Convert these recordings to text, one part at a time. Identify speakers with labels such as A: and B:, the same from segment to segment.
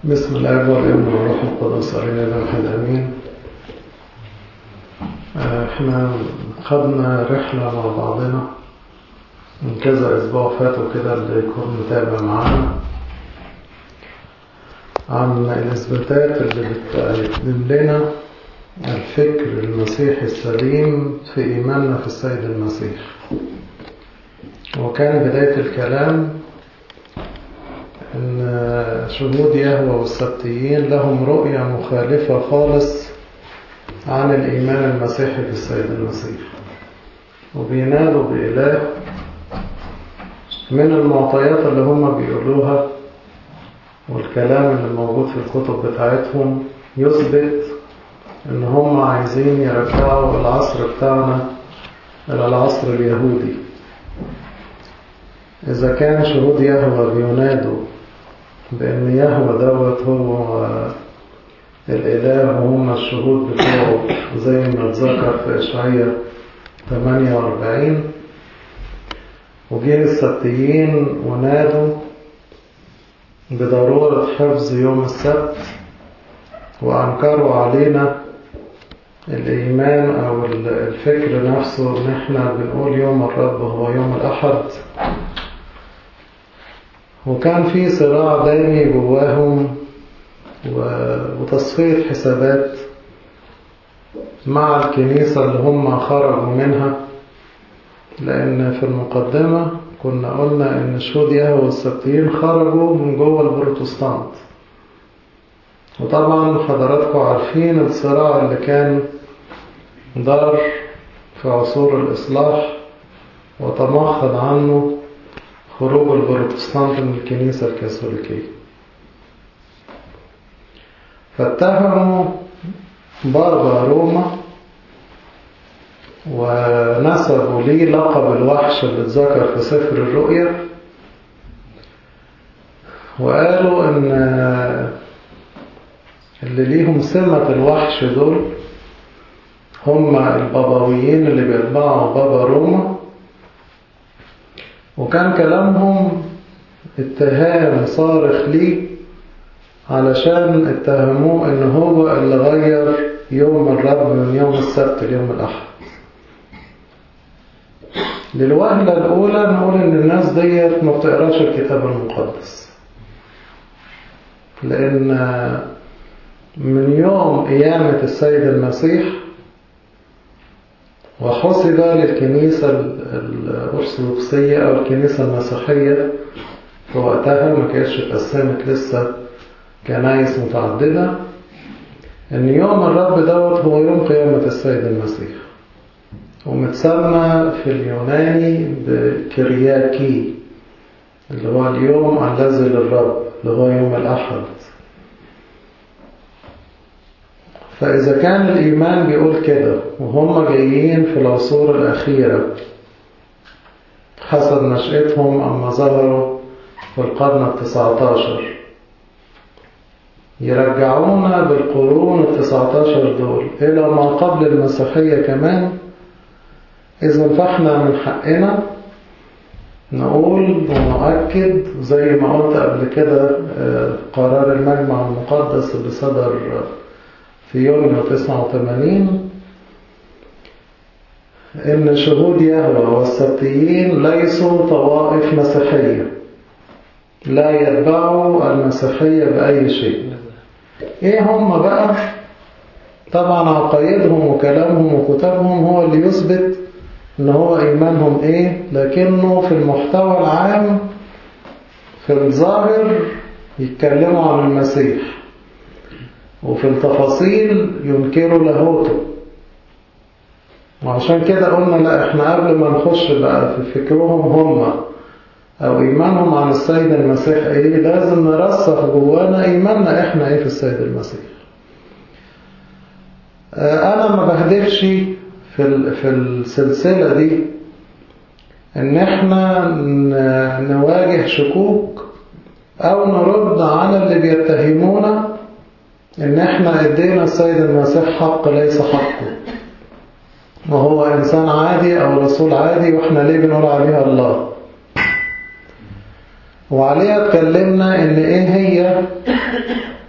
A: بسم الاب والابن والروح القدس علينا الواحد امين احنا خدنا رحلة مع بعضنا من كذا اسبوع فاتوا كده اللي يكون متابع معانا عن الاثباتات اللي بتقدم لنا الفكر المسيحي السليم في ايماننا في السيد المسيح وكان بداية الكلام ان شهود يهوى والسبتيين لهم رؤية مخالفة خالص عن الإيمان المسيحي بالسيد المسيح وبينادوا بإله من المعطيات اللي هم بيقولوها والكلام اللي موجود في الكتب بتاعتهم يثبت ان هم عايزين يرجعوا العصر بتاعنا الى العصر اليهودي إذا كان شهود يهوى بينادوا بأن يهوى دوت هو الإله وهم الشهود بتوعه زي ما اتذكر في إشعياء 48 وجه السبتيين ونادوا بضرورة حفظ يوم السبت وأنكروا علينا الإيمان أو الفكر نفسه إن إحنا بنقول يوم الرب هو يوم الأحد وكان في صراع دائمي جواهم وتصفية حسابات مع الكنيسة اللي هم خرجوا منها لأن في المقدمة كنا قلنا إن شهود يهوى والسبتيين خرجوا من جوه البروتستانت وطبعا حضراتكم عارفين الصراع اللي كان دار في عصور الإصلاح وتمخض عنه خروج البروتستانت من الكنيسة الكاثوليكية فاتهموا بابا روما ونسبوا ليه لقب الوحش اللي اتذكر في سفر الرؤيا وقالوا ان اللي ليهم سمة الوحش دول هم البابويين اللي بيتبعوا بابا روما وكان كلامهم اتهام صارخ ليه علشان اتهموه ان هو اللي غير يوم الرب من يوم السبت ليوم الاحد للوهلة الأولى نقول إن الناس ديت ما بتقراش الكتاب المقدس لأن من يوم قيامة السيد المسيح وحسب للكنيسة الأرثوذكسية أو الكنيسة المسيحية في وقتها ما كانتش اتقسمت لسه كنايس متعددة إن يوم الرب دوت هو يوم قيامة السيد المسيح ومتسمى في اليوناني بكرياكي اللي هو اليوم الذي للرب اللي هو يوم الأحد فإذا كان الإيمان بيقول كده وهم جايين في العصور الأخيرة حسب نشأتهم أما ظهروا في القرن التسعة عشر يرجعونا بالقرون التسعة عشر دول إلى ما قبل المسيحية كمان إذا فإحنا من حقنا نقول ونؤكد زي ما قلت قبل كده قرار المجمع المقدس اللي صدر في يونيو 89 إن شهود يهوى والسبتيين ليسوا طوائف مسيحية لا يتبعوا المسيحية بأي شيء إيه هم بقى طبعا عقايدهم وكلامهم وكتابهم هو اللي يثبت إن هو إيمانهم إيه لكنه في المحتوى العام في الظاهر يتكلموا عن المسيح وفي التفاصيل ينكروا لاهوته وعشان كده قلنا لا احنا قبل ما نخش بقى في فكرهم هم او ايمانهم عن السيد المسيح ايه لازم نرسخ جوانا ايماننا احنا ايه في السيد المسيح انا ما بهدفش في في السلسلة دي ان احنا نواجه شكوك او نرد على اللي بيتهمونا ان احنا ادينا السيد المسيح حق ليس حقه وهو انسان عادي او رسول عادي واحنا ليه بنقول عليها الله وعليها اتكلمنا ان ايه هي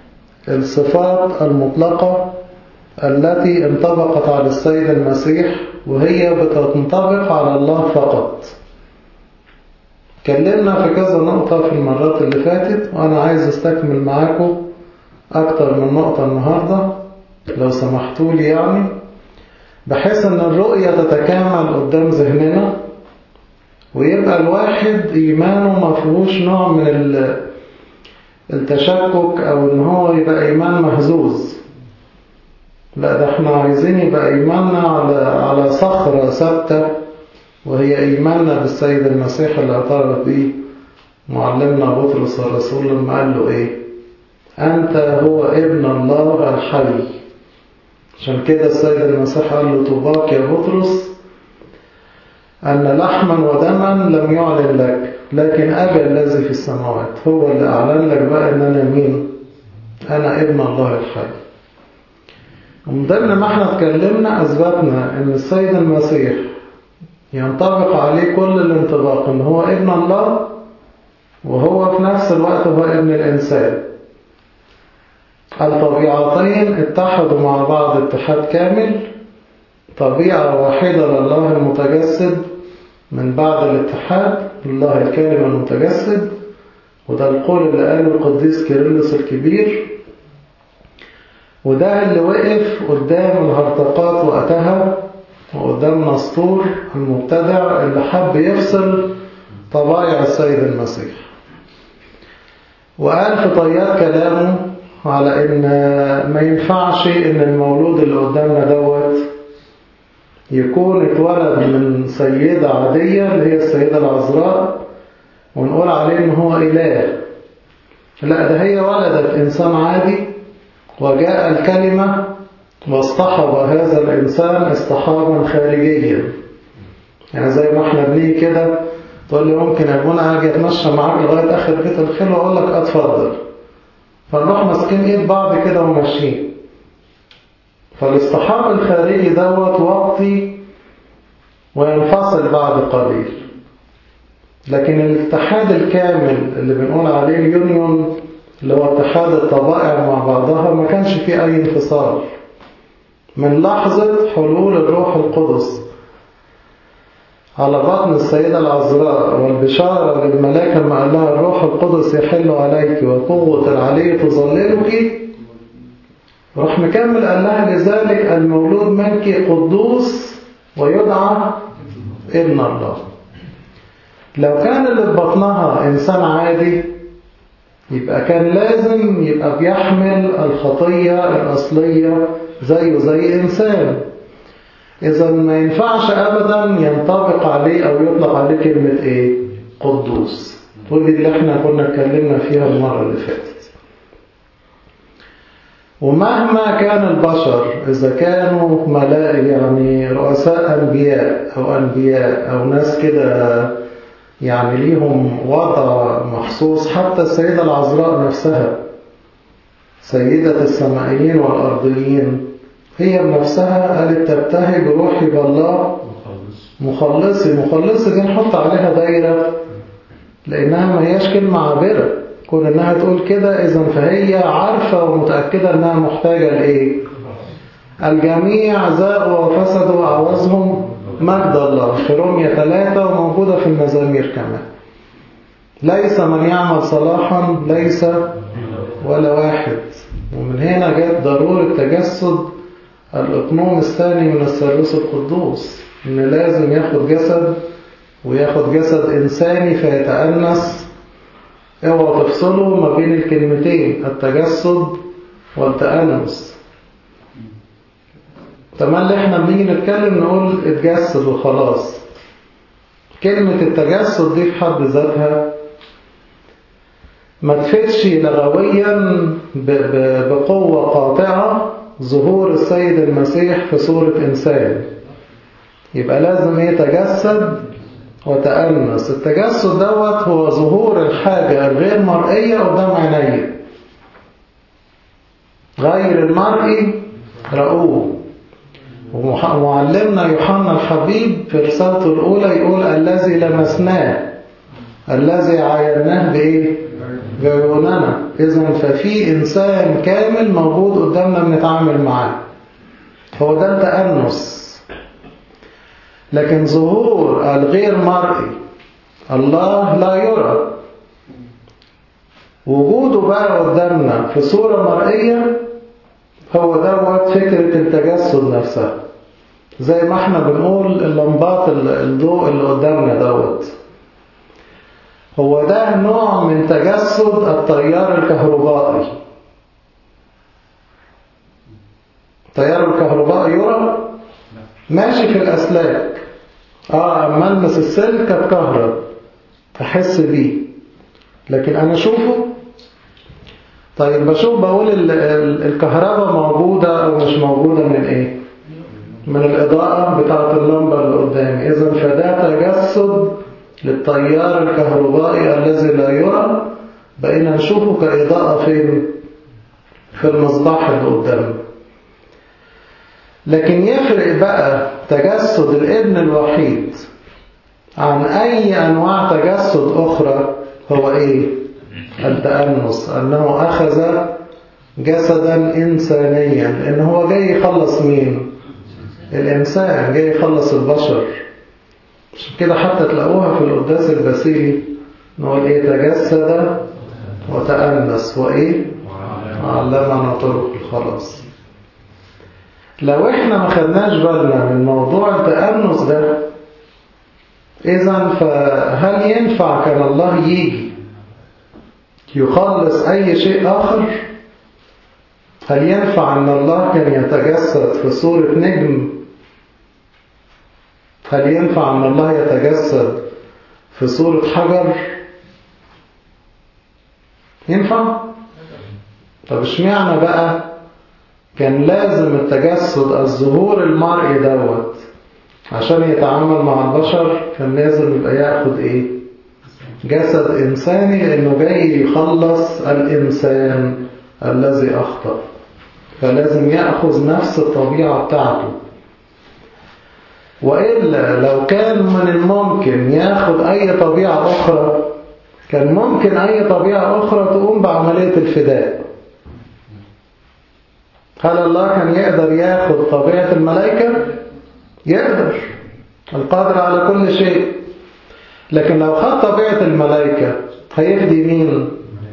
A: الصفات المطلقة التي انطبقت على السيد المسيح وهي بتنطبق على الله فقط اتكلمنا في كذا نقطة في المرات اللي فاتت وأنا عايز استكمل معاكم أكتر من نقطة النهاردة لو سمحتوا لي يعني بحيث أن الرؤية تتكامل قدام ذهننا ويبقى الواحد إيمانه ما فيهوش نوع من التشكك أو أن هو يبقى إيمان مهزوز لا ده احنا عايزين يبقى إيماننا على على صخرة ثابتة وهي إيماننا بالسيد المسيح اللي اعترف به معلمنا بطرس الرسول لما قال له إيه أنت هو ابن الله الحي عشان كده السيد المسيح قال له طوباك يا بطرس أن لحما ودما لم يعلن لك لكن أبي الذي في السماوات هو اللي أعلن لك بقى أن أنا مين أنا ابن الله الحي ومن ضمن ما احنا اتكلمنا أثبتنا أن السيد المسيح ينطبق عليه كل الانطباق أن هو ابن الله وهو في نفس الوقت هو ابن الإنسان الطبيعتين اتحدوا مع بعض اتحاد كامل طبيعة واحدة لله المتجسد من بعد الاتحاد الله الكلمة المتجسد وده القول اللي قاله القديس كيرلس الكبير وده اللي وقف قدام الهرطقات وقتها وقدام نسطور المبتدع اللي حب يفصل طبائع السيد المسيح وقال في طيات كلامه على ان ما ينفعش ان المولود اللي قدامنا دوت يكون اتولد من سيدة عادية اللي هي السيدة العذراء ونقول عليه ان هو اله لا ده هي ولدت انسان عادي وجاء الكلمة واصطحب هذا الانسان اصطحابا خارجيا يعني زي ما احنا بنيجي كده تقول لي ممكن يا ابونا اجي اتمشى معاك لغايه اخر بيت الخيل واقول لك اتفضل فنروح ماسكين ايد بعض كده وماشيين فالاصطحاب الخارجي دوت وقتي وينفصل بعد قليل لكن الاتحاد الكامل اللي بنقول عليه اليونيون اللي هو اتحاد الطبائع مع بعضها ما كانش فيه أي انفصال من لحظة حلول الروح القدس على بطن السيدة العذراء والبشارة للملاك لما قال لها الروح القدس يحل عليك وقوة العلي تظللك راح مكمل قال لها لذلك المولود منك قدوس ويدعى ابن الله لو كان اللي في بطنها إنسان عادي يبقى كان لازم يبقى بيحمل الخطية الأصلية زيه زي إنسان إذا ما ينفعش أبدا ينطبق عليه أو يطلق عليه كلمة إيه؟ قدوس ودي اللي احنا كنا اتكلمنا فيها المرة اللي فاتت ومهما كان البشر إذا كانوا ملائكة يعني رؤساء أنبياء أو أنبياء أو ناس كده يعني ليهم وضع مخصوص حتى السيدة العذراء نفسها سيدة السمائيين والأرضيين هي بنفسها قالت تبتهج روحي بالله مخلصي مخلصي دي نحط عليها دايرة لأنها ما هياش كلمة عابرة كون إنها تقول كده إذا فهي عارفة ومتأكدة إنها محتاجة لإيه الجميع زاغوا وفسدوا وعوزهم مجد الله في رومية ثلاثة وموجودة في المزامير كمان ليس من يعمل صلاحا ليس ولا واحد ومن هنا جت ضرورة تجسد الإقنوم الثاني من الثالوث القدوس إن لازم ياخد جسد وياخد جسد إنساني فيتأنس اوعوا تفصلوا ما بين الكلمتين التجسد والتأنس تملي احنا بنيجي نتكلم نقول اتجسد وخلاص كلمة التجسد دي في حد ذاتها ما تفيدش لغويا بقوة قاطعة ظهور السيد المسيح في صورة إنسان يبقى لازم يتجسد وتأنس التجسد دوت هو ظهور الحاجة الغير مرئية قدام عيني غير المرئي رؤوه ومعلمنا يوحنا الحبيب في رسالته الأولى يقول الذي لمسناه الذي عايناه بإيه؟ بعيوننا إذا ففي إنسان كامل موجود قدامنا بنتعامل معاه هو ده التأنس لكن ظهور الغير مرئي الله لا يرى وجوده بقى قدامنا في صورة مرئية هو دوت فكرة التجسد نفسها زي ما احنا بنقول اللمبات الضوء اللي قدامنا دوت هو ده نوع من تجسد التيار الكهربائي التيار الكهربائي يرى ماشي في الأسلاك اه اما المس السلك اتكهرب احس بيه لكن انا اشوفه طيب بشوف بقول ال ال الكهرباء موجودة او مش موجودة من ايه من الاضاءة بتاعة اللمبة اللي قدامي اذا فده تجسد للتيار الكهربائي الذي لا يرى بقينا نشوفه كإضاءة فين في المصباح اللي قدامنا لكن يفرق بقى تجسد الابن الوحيد عن أي أنواع تجسد أخرى هو إيه؟ التأنس أنه أخذ جسدا إنسانيا لأن هو جاي يخلص مين؟ الإنسان جاي يخلص البشر عشان كده حتى تلاقوها في القداس البسيلي نقول إيه تجسد وتأنس وإيه؟ علمنا طرق الخلاص لو احنا ما خدناش بالنا من موضوع التأنس ده إذا فهل ينفع كان الله يجي يخلص أي شيء آخر هل ينفع أن الله كان يتجسد في صورة نجم هل ينفع أن الله يتجسد في صورة حجر ينفع طب اشمعنى بقى كان لازم التجسد الظهور المرئي دوت عشان يتعامل مع البشر كان لازم يبقى ياخد ايه جسد انساني لانه جاي يخلص الانسان الذي اخطأ فلازم ياخذ نفس الطبيعه بتاعته والا لو كان من الممكن ياخد اي طبيعه اخرى كان ممكن اي طبيعه اخرى تقوم بعمليه الفداء هل الله كان يقدر ياخد طبيعة الملائكة؟ يقدر القادر على كل شيء لكن لو خد طبيعة الملائكة هيفدي مين؟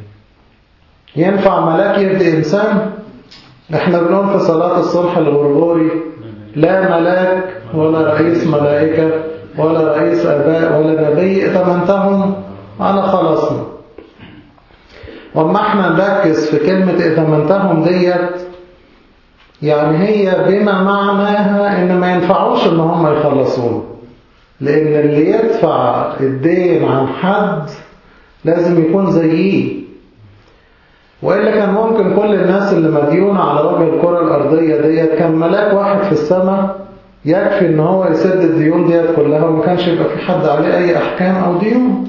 A: ينفع ملاك يفدي إنسان؟ احنا بنقول في صلاة الصبح الغرغوري لا ملاك ولا رئيس ملائكة ولا رئيس أباء ولا نبي ائتمنتهم على خلاصنا وما احنا نركز في كلمة ائتمنتهم ديت يعني هي بما معناها ان ما ينفعوش ان هم يخلصون لان اللي يدفع الدين عن حد لازم يكون زيه وإلا كان ممكن كل الناس اللي مديونة على وجه الكرة الأرضية ديت كان ملاك واحد في السماء يكفي ان هو يسد الديون ديت كلها وما كانش يبقى في حد عليه أي أحكام أو ديون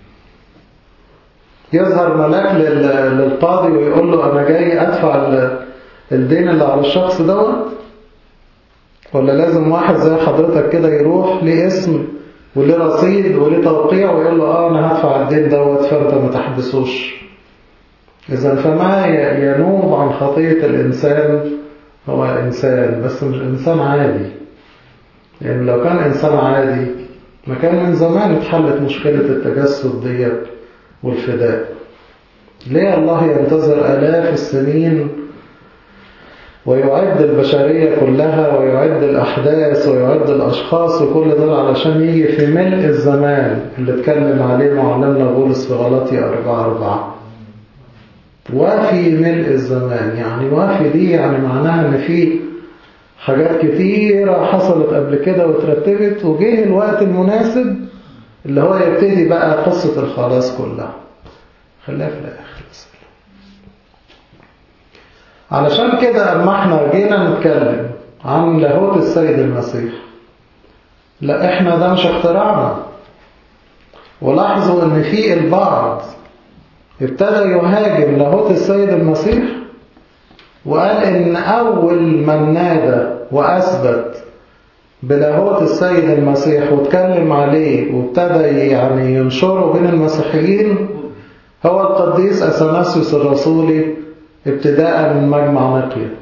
A: يظهر ملاك للقاضي ويقول له أنا جاي أدفع الدين اللي على الشخص دوت ولا لازم واحد زي حضرتك كده يروح ليه اسم وليه رصيد وليه توقيع ويقول له اه انا هدفع الدين دوت فانت ما تحبسوش اذا فما ينوب عن خطية الانسان هو انسان بس مش انسان عادي لان يعني لو كان انسان عادي ما كان من زمان اتحلت مشكلة التجسد ديت والفداء ليه الله ينتظر آلاف السنين ويعد البشرية كلها ويعد الأحداث ويعد الأشخاص وكل ده علشان يجي في ملء الزمان اللي اتكلم عليه معلمنا بولس في غلطي أربعة أربعة وفي ملء الزمان يعني وفي دي يعني معناها ان في حاجات كتيرة حصلت قبل كده وترتبت وجه الوقت المناسب اللي هو يبتدي بقى قصة الخلاص كلها خليها في الآخر بس علشان كده اما احنا جينا نتكلم عن لاهوت السيد المسيح لا احنا ده مش اختراعنا ولاحظوا ان في البعض ابتدى يهاجم لاهوت السيد المسيح وقال ان اول من نادى واثبت بلاهوت السيد المسيح واتكلم عليه وابتدى يعني ينشره بين المسيحيين هو القديس أثناسيوس الرسولي ابتداء من مجمع نقية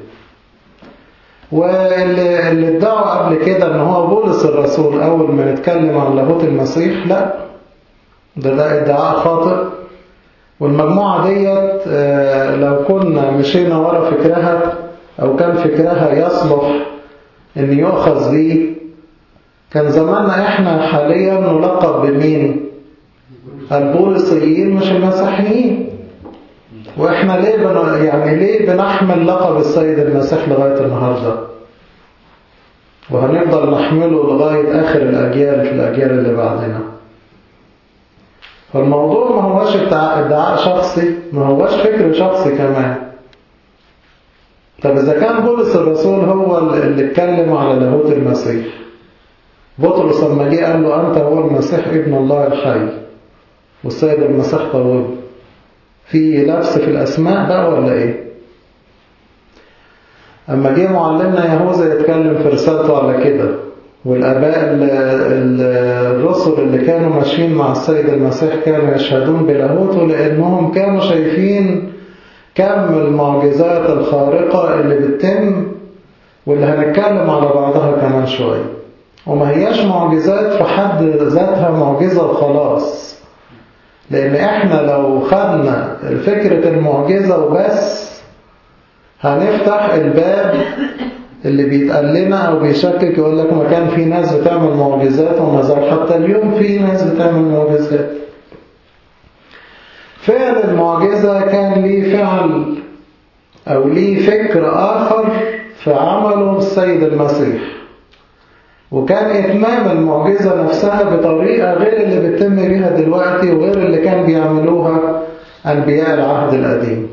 A: واللي اللي ادعوا قبل كده ان هو بولس الرسول اول ما نتكلم عن لاهوت المسيح لا ده ده ادعاء خاطئ والمجموعة ديت لو كنا مشينا ورا فكرها او كان فكرها يصلح ان يؤخذ به كان زماننا احنا حاليا نلقب بمين البوليسيين مش المسيحيين واحنا ليه بن... يعني ليه بنحمل لقب السيد المسيح لغاية النهاردة وهنفضل نحمله لغاية آخر الأجيال في الأجيال اللي بعدنا فالموضوع ما هوش ادعاء شخصي ما هوش فكر شخصي كمان طب إذا كان بولس الرسول هو اللي اتكلم على لاهوت المسيح بطرس لما جه قال له أنت هو المسيح ابن الله الحي والسيد المسيح طويل في لبس في الأسماء بقى ولا إيه أما جه معلمنا يهوذا يتكلم في رسالته على كده والآباء الرسل اللي كانوا ماشيين مع السيد المسيح كانوا يشهدون بلاهوته لأنهم كانوا شايفين كم المعجزات الخارقة اللي بتتم واللي هنتكلم على بعضها كمان شوية وما هياش معجزات في حد ذاتها معجزة وخلاص لأن إحنا لو خدنا فكرة المعجزة وبس هنفتح الباب اللي بيتقال لنا أو بيشكك يقول لك ما كان في ناس بتعمل معجزات وما زال حتى اليوم في ناس بتعمل معجزات فعل المعجزة كان ليه فعل أو ليه فكر آخر في عمله السيد المسيح وكان إتمام المعجزة نفسها بطريقة غير اللي بتتم بيها دلوقتي وغير اللي كان بيعملوها أنبياء العهد القديم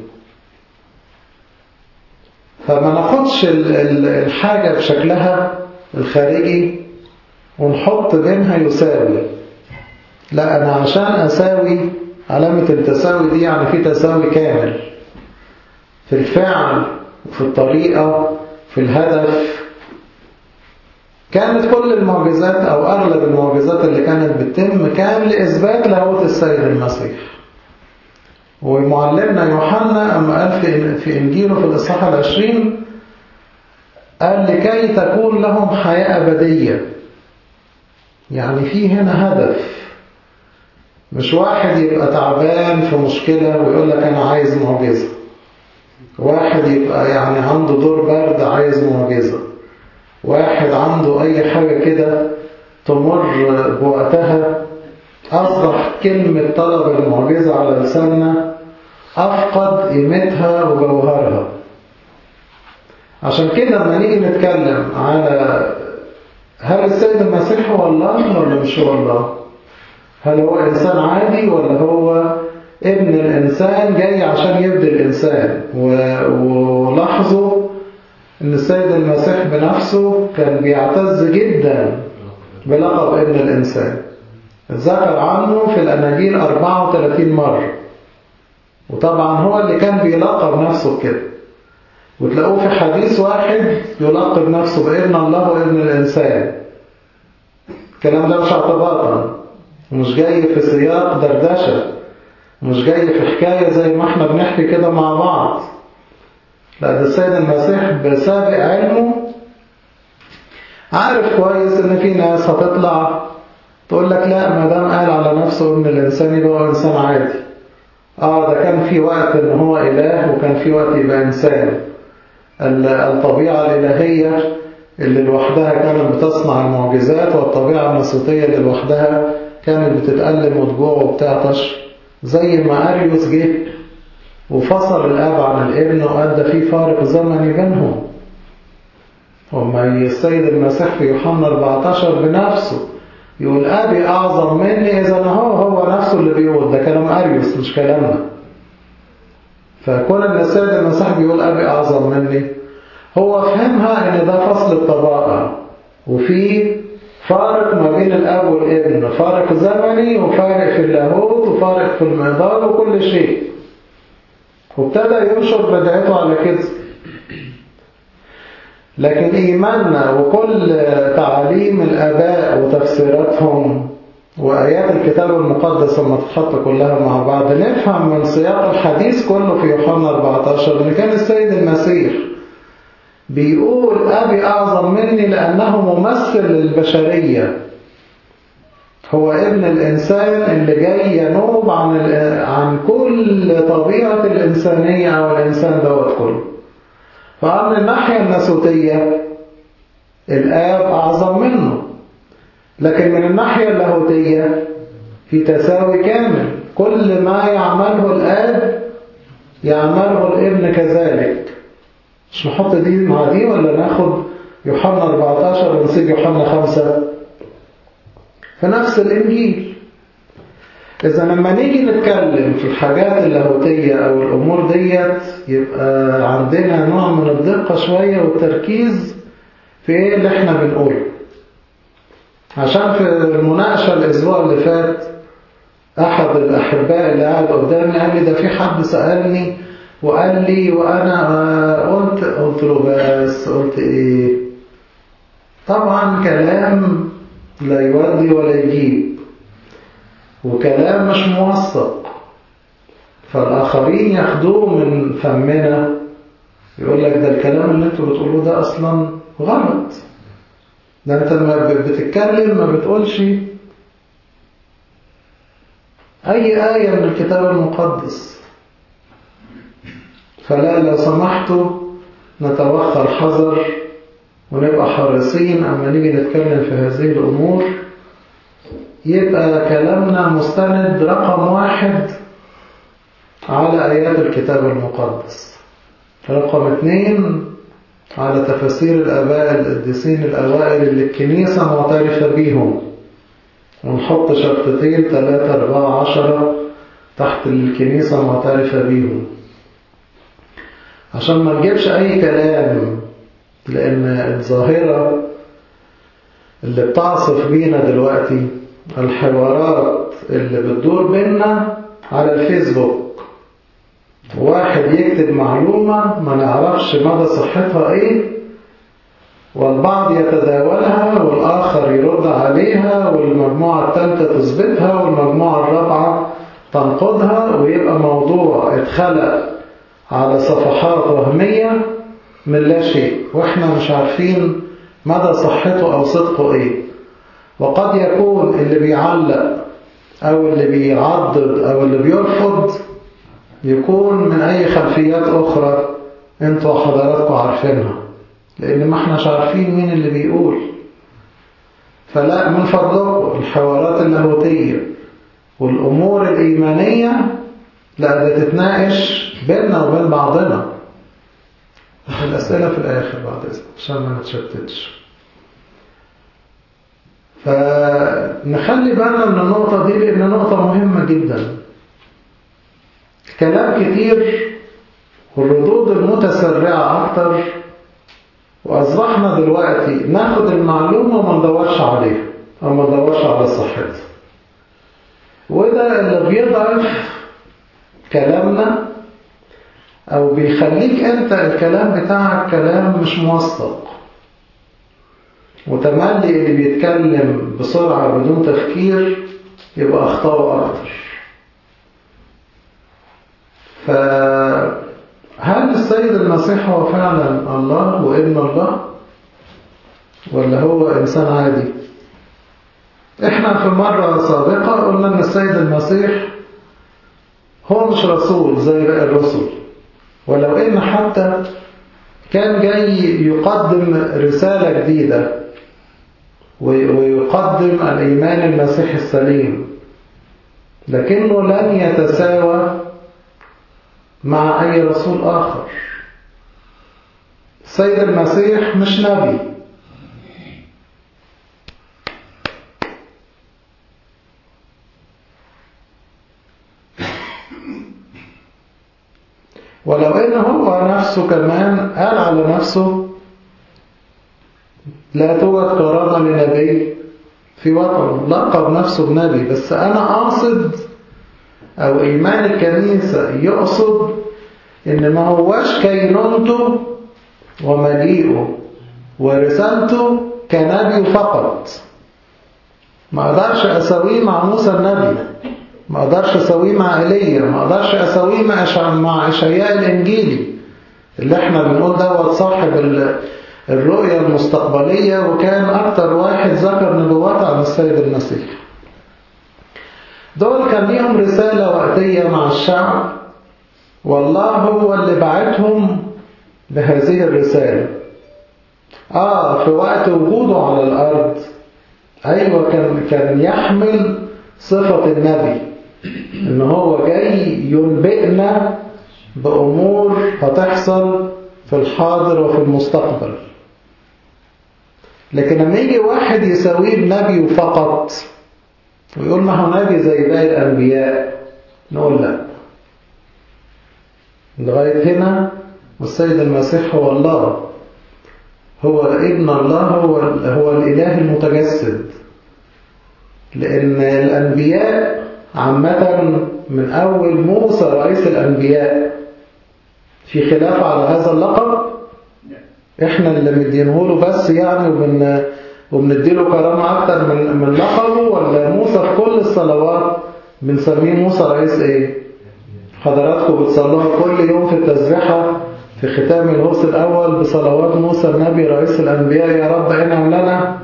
A: فما ناخدش الحاجة بشكلها الخارجي ونحط بينها يساوي لا أنا عشان أساوي علامة التساوي دي يعني في تساوي كامل في الفعل وفي الطريقة في الهدف كانت كل المعجزات أو أغلب المعجزات اللي كانت بتتم كان لإثبات لاهوت السيد المسيح ومعلمنا يوحنا أما قال في, في إنجيله في الإصحاح العشرين قال لكي تكون لهم حياة أبدية يعني في هنا هدف مش واحد يبقى تعبان في مشكلة ويقول لك أنا عايز معجزة واحد يبقى يعني عنده دور برد عايز معجزة واحد عنده أي حاجة كده تمر بوقتها أصبح كلمة طلب المعجزة على لساننا أفقد قيمتها وجوهرها عشان كده لما نيجي نتكلم على هل السيد المسيح هو الله ولا مش هو الله هل هو إنسان عادي ولا هو ابن الإنسان جاي عشان يبدي الإنسان ولاحظوا ان السيد المسيح بنفسه كان بيعتز جدا بلقب ابن الإنسان اتذكر عنه في الأناجيل 34 مرة وطبعا هو اللي كان بيلقب نفسه كده وتلاقوه في حديث واحد يلقب نفسه بابن الله وابن الإنسان الكلام ده مش اعتباطا مش جاي في سياق دردشة مش جاي في حكاية زي ما احنا بنحكي كده مع بعض لا ده السيد المسيح بسابق علمه عارف كويس ان في ناس هتطلع تقول لك لا ما دام قال على نفسه ان الانسان يبقى انسان عادي اه ده كان في وقت ان هو اله وكان في وقت يبقى انسان الطبيعة الالهية اللي لوحدها كانت بتصنع المعجزات والطبيعة النسيطية اللي لوحدها كانت بتتألم وتجوع وبتعطش زي ما أريوس جه وفصل الأب عن الابن وأدى فيه فارق زمني بينهم وما السيد المسيح في يوحنا 14 بنفسه يقول أبي أعظم مني إذا هو هو نفسه اللي بيقول ده كلام أريوس مش كلامنا فكون أن السيد المسيح بيقول أبي أعظم مني هو فهمها أن ده فصل الطبائع وفي فارق ما بين الأب والابن فارق زمني وفارق في اللاهوت وفارق في المقدار وكل شيء وابتدى ينشر بدعته على كده لكن إيماننا وكل تعاليم الآباء وتفسيراتهم وآيات الكتاب المقدس لما تتحط كلها مع بعض نفهم من سياق الحديث كله في يوحنا 14 إن كان السيد المسيح بيقول أبي أعظم مني لأنه ممثل للبشرية هو ابن الإنسان اللي جاي ينوب عن عن كل طبيعة الإنسانية أو الإنسان دوت كله فمن الناحية الناسوتية الآب أعظم منه لكن من الناحية اللاهوتية في تساوي كامل كل ما يعمله الآب يعمله الابن كذلك مش نحط دي مع دي ولا ناخد يوحنا 14 ونسيب يوحنا 5 في نفس الإنجيل إذا لما نيجي نتكلم في الحاجات اللاهوتية أو الأمور ديت يبقى عندنا نوع من الدقة شوية والتركيز في إيه اللي إحنا بنقوله عشان في المناقشة الأسبوع اللي فات أحد الأحباء اللي قاعد قدامي قال لي ده في حد سألني وقال لي وأنا قلت قلت له بس قلت إيه طبعا كلام لا يودي ولا يجيب وكلام مش موثق فالآخرين ياخدوه من فمنا يقول لك ده الكلام اللي انتوا بتقولوه ده أصلا غلط ده انت ما بتتكلم ما بتقولش أي آية من الكتاب المقدس فلا لو سمحتوا نتوخى الحذر ونبقى حريصين أما نيجي نتكلم في هذه الأمور يبقى كلامنا مستند رقم واحد على آيات الكتاب المقدس رقم اثنين على تفاسير الآباء القديسين الأوائل اللي الكنيسة معترفة بيهم ونحط شرطتين ثلاثة أربعة عشرة تحت الكنيسة معترفة بيهم عشان ما نجيبش أي كلام لأن الظاهرة اللي بتعصف بينا دلوقتي الحوارات اللي بتدور بينا على الفيسبوك واحد يكتب معلومة ما نعرفش مدى صحتها ايه والبعض يتداولها والآخر يرد عليها والمجموعة الثالثة تثبتها والمجموعة الرابعة تنقضها ويبقى موضوع اتخلق على صفحات وهمية من لا شيء واحنا مش عارفين مدى صحته أو صدقه ايه وقد يكون اللي بيعلق أو اللي بيعضد أو اللي بيرفض يكون من أي خلفيات أخرى أنتوا حضراتكم عارفينها لأن ما احناش عارفين مين اللي بيقول فلا من فضلكم الحوارات اللاهوتية والأمور الإيمانية لا بتتناقش بيننا وبين بعضنا الأسئلة في الآخر بعد إذن عشان ما نتشتتش فنخلي بالنا من النقطة دي لأن نقطة مهمة جدا كلام كتير والردود المتسرعة أكتر وأصبحنا دلوقتي ناخد المعلومة وما ندورش عليها أو ما ندورش على صحتها وده اللي بيضعف كلامنا أو بيخليك أنت الكلام بتاعك كلام مش موثق وتملي اللي بيتكلم بسرعة بدون تفكير يبقى أخطاءه أكتر فهل السيد المسيح هو فعلا الله وابن الله ولا هو إنسان عادي احنا في مرة سابقة قلنا ان السيد المسيح هو مش رسول زي باقي الرسل ولو ان حتى كان جاي يقدم رسالة جديدة ويقدم الإيمان المسيح السليم لكنه لن يتساوى مع أي رسول آخر السيد المسيح مش نبي ولو إن هو نفسه كمان قال على نفسه لا توجد كرامة لنبي في وطن لقب نفسه بنبي بس أنا أقصد أو إيمان الكنيسة يقصد إن ما هواش كينونته ومجيئه ورسالته كنبي فقط ما اقدرش اسويه مع موسى النبي ما اقدرش اسويه مع ايليا ما اقدرش اسويه مع إشع- مع اشعياء الانجيلي اللي احنا بنقول دوت صاحب ال- الرؤية المستقبلية وكان اكتر واحد ذكر نبوات عن السيد المسيح دول كان ليهم رسالة وقتية مع الشعب والله هو اللي بعتهم بهذه الرسالة آه في وقت وجوده على الأرض أيوة كان كان يحمل صفة النبي إن هو جاي ينبئنا بأمور هتحصل في الحاضر وفي المستقبل لكن لما يجي واحد يساويه بنبي فقط ويقول ما هو نبي زي باقي الأنبياء نقول لا لغاية هنا والسيد المسيح هو الله هو ابن الله هو هو الإله المتجسد لأن الأنبياء عامة من أول موسى رئيس الأنبياء في خلاف على هذا اللقب احنا اللي مدينه له بس يعني وبن وبنديله كرامة أكتر من من لقبه ولا موسى في كل الصلوات بنسميه موسى رئيس إيه؟ حضراتكم بتصلوها كل يوم في التسبيحة في ختام الهوس الأول بصلوات موسى النبي رئيس الأنبياء يا رب انعم لنا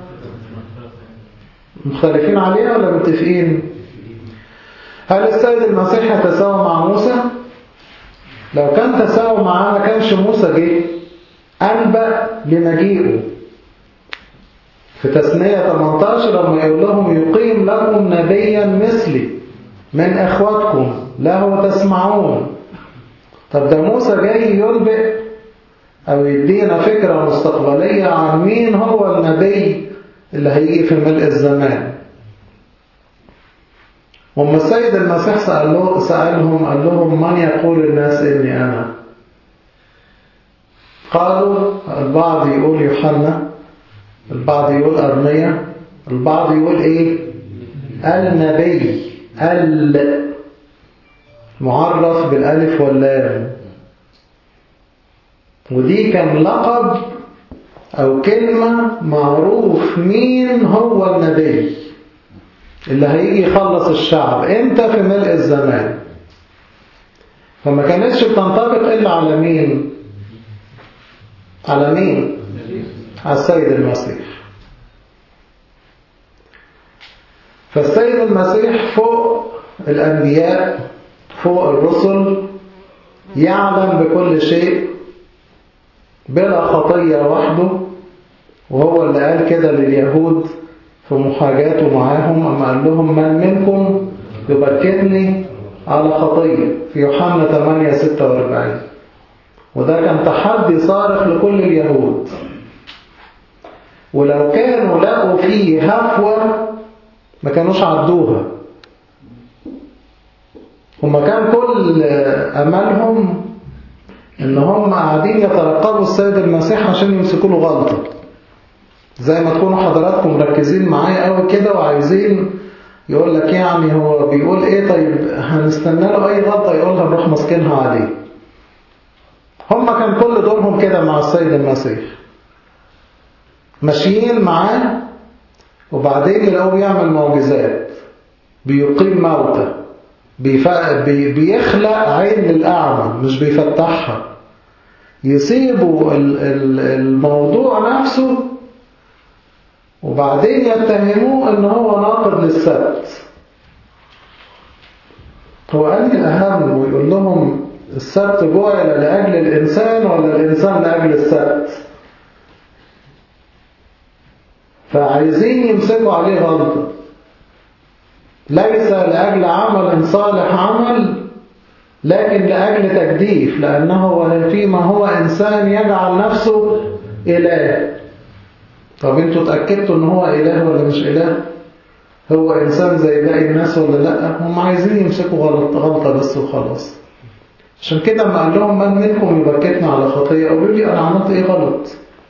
A: مختلفين عليها ولا متفقين؟ هل السيد المسيح يتساوى مع موسى؟ لو كان تساوى معاه ما كانش موسى جه أنبأ بمجيئه في تسنية 18 لما يقول لهم يقيم لكم نبيا مثلي من إخواتكم له تسمعون طب ده موسى جاي ينبئ أو يدينا فكرة مستقبلية عن مين هو النبي اللي هيجي في ملء الزمان وما السيد المسيح سأله سألهم قال لهم من يقول الناس إني أنا قالوا البعض يقول يوحنا البعض يقول أرمية البعض يقول إيه النبي ال معرف بالألف واللام ودي كان لقب أو كلمة معروف مين هو النبي اللي هيجي يخلص الشعب امتى في ملء الزمان فما كانتش بتنطبق إلا على مين على مين على السيد المسيح فالسيد المسيح فوق الأنبياء فوق الرسل يعلم بكل شيء بلا خطية وحده وهو اللي قال كده لليهود في محاجاته معاهم أما قال لهم من منكم يبكتني على خطية في يوحنا 8 46 وده كان تحدي صارخ لكل اليهود ولو كانوا لقوا فيه هفوة ما كانوش عدوها هما كان كل أملهم إن هم قاعدين يترقبوا السيد المسيح عشان يمسكوا له غلطة زي ما تكونوا حضراتكم مركزين معايا قوي كده وعايزين يقول لك يعني هو بيقول ايه طيب هنستنى له اي غلطة يقولها نروح ماسكينها عليه هم كان كل دورهم كده مع السيد المسيح ماشيين معاه وبعدين يلاقوه بيعمل معجزات بيقيم موتى بي بيخلق عين للأعمى مش بيفتحها يسيبوا الموضوع نفسه وبعدين يتهموه ان هو ناقض للسبت هو قال لي الأهم ويقول لهم السبت جعل لأجل الإنسان ولا الإنسان لأجل السبت فعايزين يمسكوا عليه غلطة ليس لأجل عمل صالح عمل لكن لأجل تجديف لأنه فيما هو إنسان يجعل نفسه إله طب انتوا تأكدتوا ان هو إله ولا مش إله هو إنسان زي باقي الناس ولا لا هم عايزين يمسكوا غلط غلطة بس وخلاص عشان كده ما قال لهم من منكم يبكتنا على خطية قالوا لي أنا عملت إيه غلط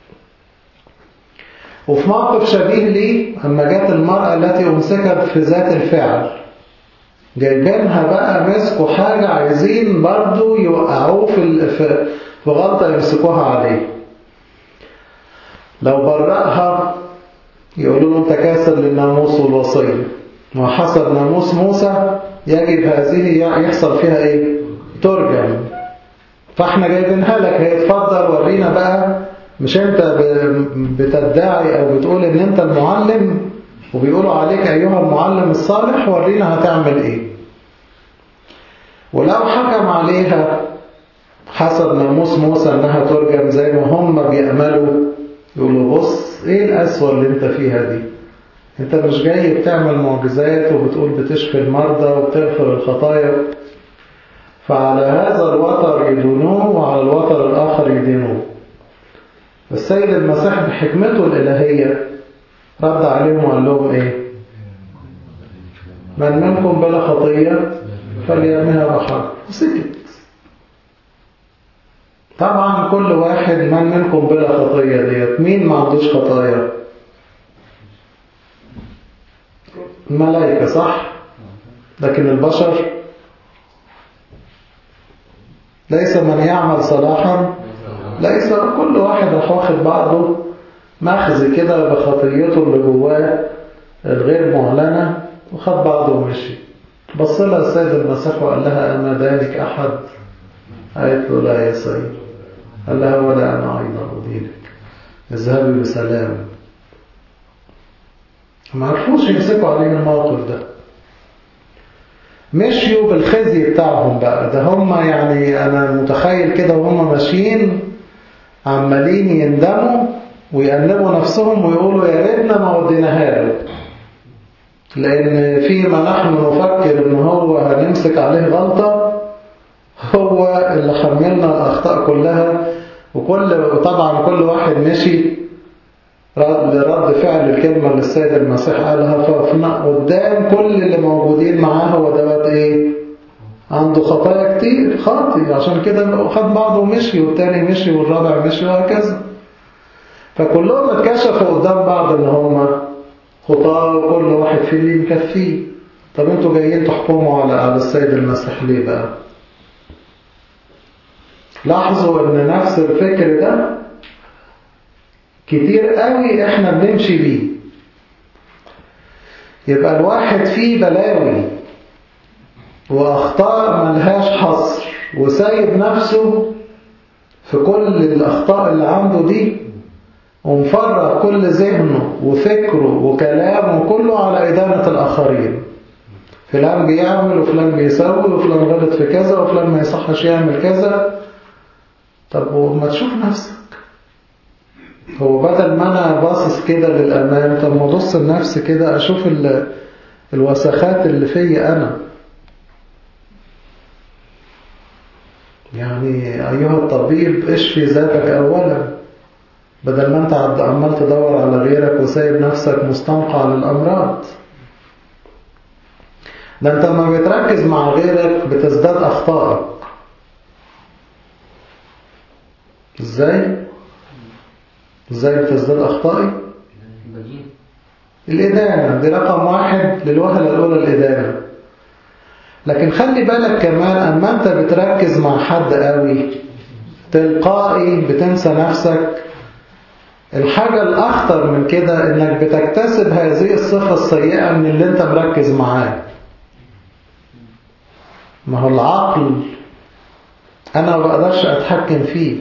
A: وفي موقف شبيه ليه أما جت المرأة التي أمسكت في ذات الفعل جايبينها بقى مسكوا حاجة عايزين برضو يوقعوه في في غلطة يمسكوها عليه لو برأها يقولوا له انت كاسر للناموس والوصية وحسب ناموس موسى يجب هذه يحصل فيها ايه ترجم فاحنا جايبينها لك هي اتفضل ورينا بقى مش انت بتدعي او بتقول ان انت المعلم وبيقولوا عليك ايها المعلم الصالح ورينا هتعمل ايه ولو حكم عليها حسب ناموس موسى انها ترجم زي ما هم بيأملوا يقولوا بص ايه القسوة اللي انت فيها دي انت مش جاي بتعمل معجزات وبتقول بتشفي المرضى وبتغفر الخطايا فعلى هذا الوتر يدونوه وعلى الوتر الآخر يدينوه السيد المسيح بحكمته الإلهية رد عليهم وقال لهم ايه من منكم بلا خطية فليرميها بحر وسكت طبعا كل واحد من منكم بلا خطية ديت مين ما عندوش خطايا الملائكة صح لكن البشر ليس من يعمل صلاحا ليس كل واحد راح واخد بعضه مخزي كده بخطيته اللي جواه الغير معلنة وخد بعضه ومشي بص لها السيد المسيح وقال لها أما ذلك أحد قالت له لا يا سيد قال لها ولا أنا أيضا أدينك اذهبي بسلام ما عرفوش يمسكوا عليه الموقف ده مشيوا بالخزي بتاعهم بقى ده هم يعني أنا متخيل كده وهم ماشيين عمالين يندموا ويأنبوا نفسهم ويقولوا يا ريتنا ما وديناها له لأن فيما نحن نفكر إن هو هنمسك عليه غلطة هو اللي حملنا الأخطاء كلها وكل طبعا كل واحد مشي رد رد فعل الكلمة اللي السيد المسيح قالها ففنا قدام كل اللي موجودين معاه هو دوت ايه عنده خطايا كتير خاطي عشان كده خد بعضه ومشي والتاني مشي والرابع مشي وهكذا فكلهم اتكشفوا قدام بعض ان هما خطاة وكل واحد فيه اللي مكفيه طب انتوا جايين تحكموا على على السيد المسيح ليه بقى لاحظوا ان نفس الفكر ده كتير قوي احنا بنمشي بيه يبقى الواحد فيه بلاوي واخطاء ملهاش حصر وسايب نفسه في كل الاخطاء اللي عنده دي ومفرغ كل ذهنه وفكره وكلامه كله على إدانة الآخرين فلان بيعمل وفلان بيسوي وفلان غلط في كذا وفلان ما يصحش يعمل كذا طب وما تشوف نفسك هو بدل ما أنا باصص كده للأمام طب ما أبص لنفسي كده أشوف الوسخات اللي فيا أنا يعني أيها الطبيب اشفي ذاتك أولا بدل ما انت عمال تدور على غيرك وسايب نفسك مستنقع للأمراض ده انت لما بتركز مع غيرك بتزداد أخطائك ازاي؟ ازاي بتزداد أخطائي؟ الإدانة دي رقم واحد للوهلة الأولى الإدانة لكن خلي بالك كمان أما أنت بتركز مع حد قوي تلقائي بتنسى نفسك الحاجة الأخطر من كده إنك بتكتسب هذه الصفة السيئة من اللي أنت مركز معاه ما هو العقل أنا ما بقدرش أتحكم فيه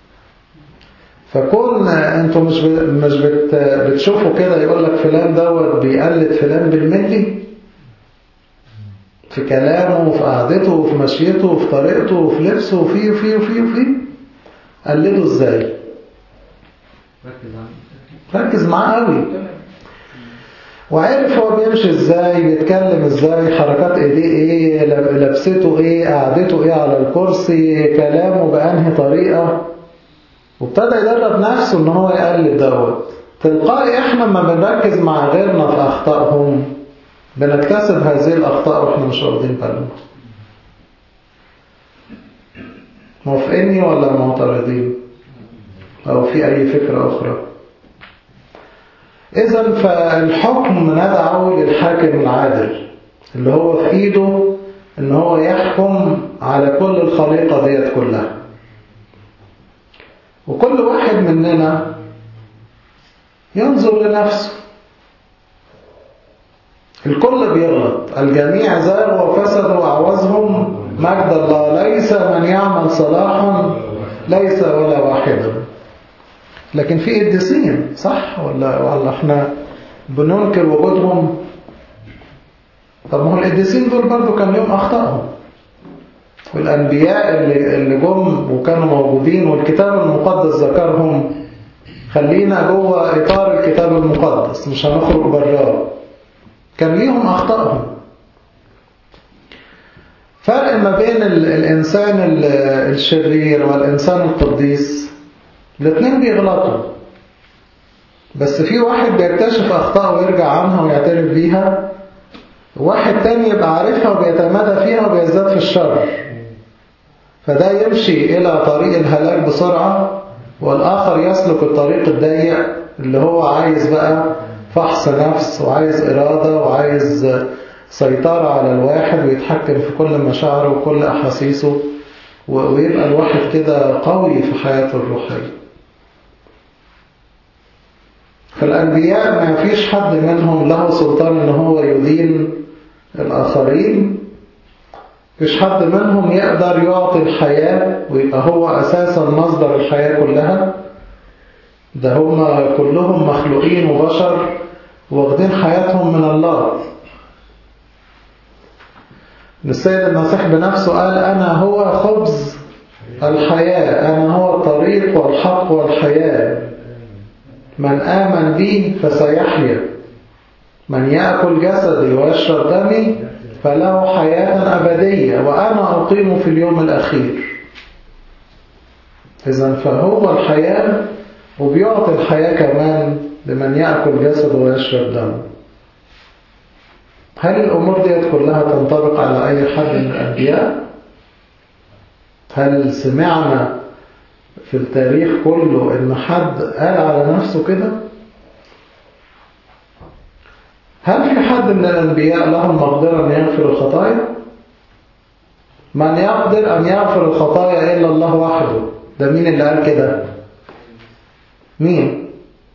A: فكون أنتوا مش مش بت بتشوفوا كده يقول لك فلان دوت بيقلد فلان بالملي في كلامه وفي قعدته وفي مشيته وفي طريقته وفي لبسه وفيه وفيه وفيه وفيه قلده ازاي ركز معاه قوي وعرف هو بيمشي ازاي بيتكلم ازاي حركات ايديه ايه لبسته ايه قعدته ايه على الكرسي كلامه بأنهي طريقة وابتدى يدرب نفسه ان هو يقلد دوت تلقائي احنا لما بنركز مع غيرنا في اخطائهم بنكتسب هذه الاخطاء واحنا مش واخدين بالنا موافقيني ولا معترضين او في اي فكرة اخرى إذا فالحكم ندعه للحاكم العادل اللي هو في إيده إن هو يحكم على كل الخليقة ديت كلها وكل واحد مننا ينظر لنفسه الكل بيغلط الجميع زاغوا وفسدوا وأعوزهم مجد الله ليس من يعمل صلاحا ليس ولا واحدا لكن في قديسين صح ولا ولا احنا بننكر وجودهم طب ما هو القديسين دول برضو كان لهم اخطائهم والانبياء اللي اللي جم وكانوا موجودين والكتاب المقدس ذكرهم خلينا جوه اطار الكتاب المقدس مش هنخرج براه كان ليهم اخطائهم فرق ما بين الانسان الشرير والانسان القديس الاثنين بيغلطوا بس في واحد بيكتشف أخطاء ويرجع عنها ويعترف بيها واحد تاني يبقى عارفها وبيتمادى فيها وبيزداد في الشر فده يمشي إلى طريق الهلاك بسرعة والآخر يسلك الطريق الضيق اللي هو عايز بقى فحص نفس وعايز إرادة وعايز سيطرة على الواحد ويتحكم في كل مشاعره وكل أحاسيسه ويبقى الواحد كده قوي في حياته الروحية فالأنبياء ما فيش حد منهم له سلطان ان هو يدين الآخرين فيش حد منهم يقدر يعطي الحياة ويبقى هو أساسا مصدر الحياة كلها ده هم كلهم مخلوقين وبشر واخدين حياتهم من الله السيد المسيح بنفسه قال أنا هو خبز الحياة أنا هو الطريق والحق والحياة من آمن بي فسيحيا من يأكل جسدي ويشرب دمي فله حياة أبدية وأنا أقيم في اليوم الأخير إذا فهو الحياة وبيعطي الحياة كمان لمن يأكل جسده ويشرب دمه هل الأمور دي كلها تنطبق على أي حد من الأنبياء؟ هل سمعنا في التاريخ كله إن حد قال على نفسه كده؟ هل في حد من الأنبياء له المقدرة أن يغفر الخطايا؟ من يقدر أن يغفر الخطايا إلا الله وحده ده مين اللي قال كده؟ مين؟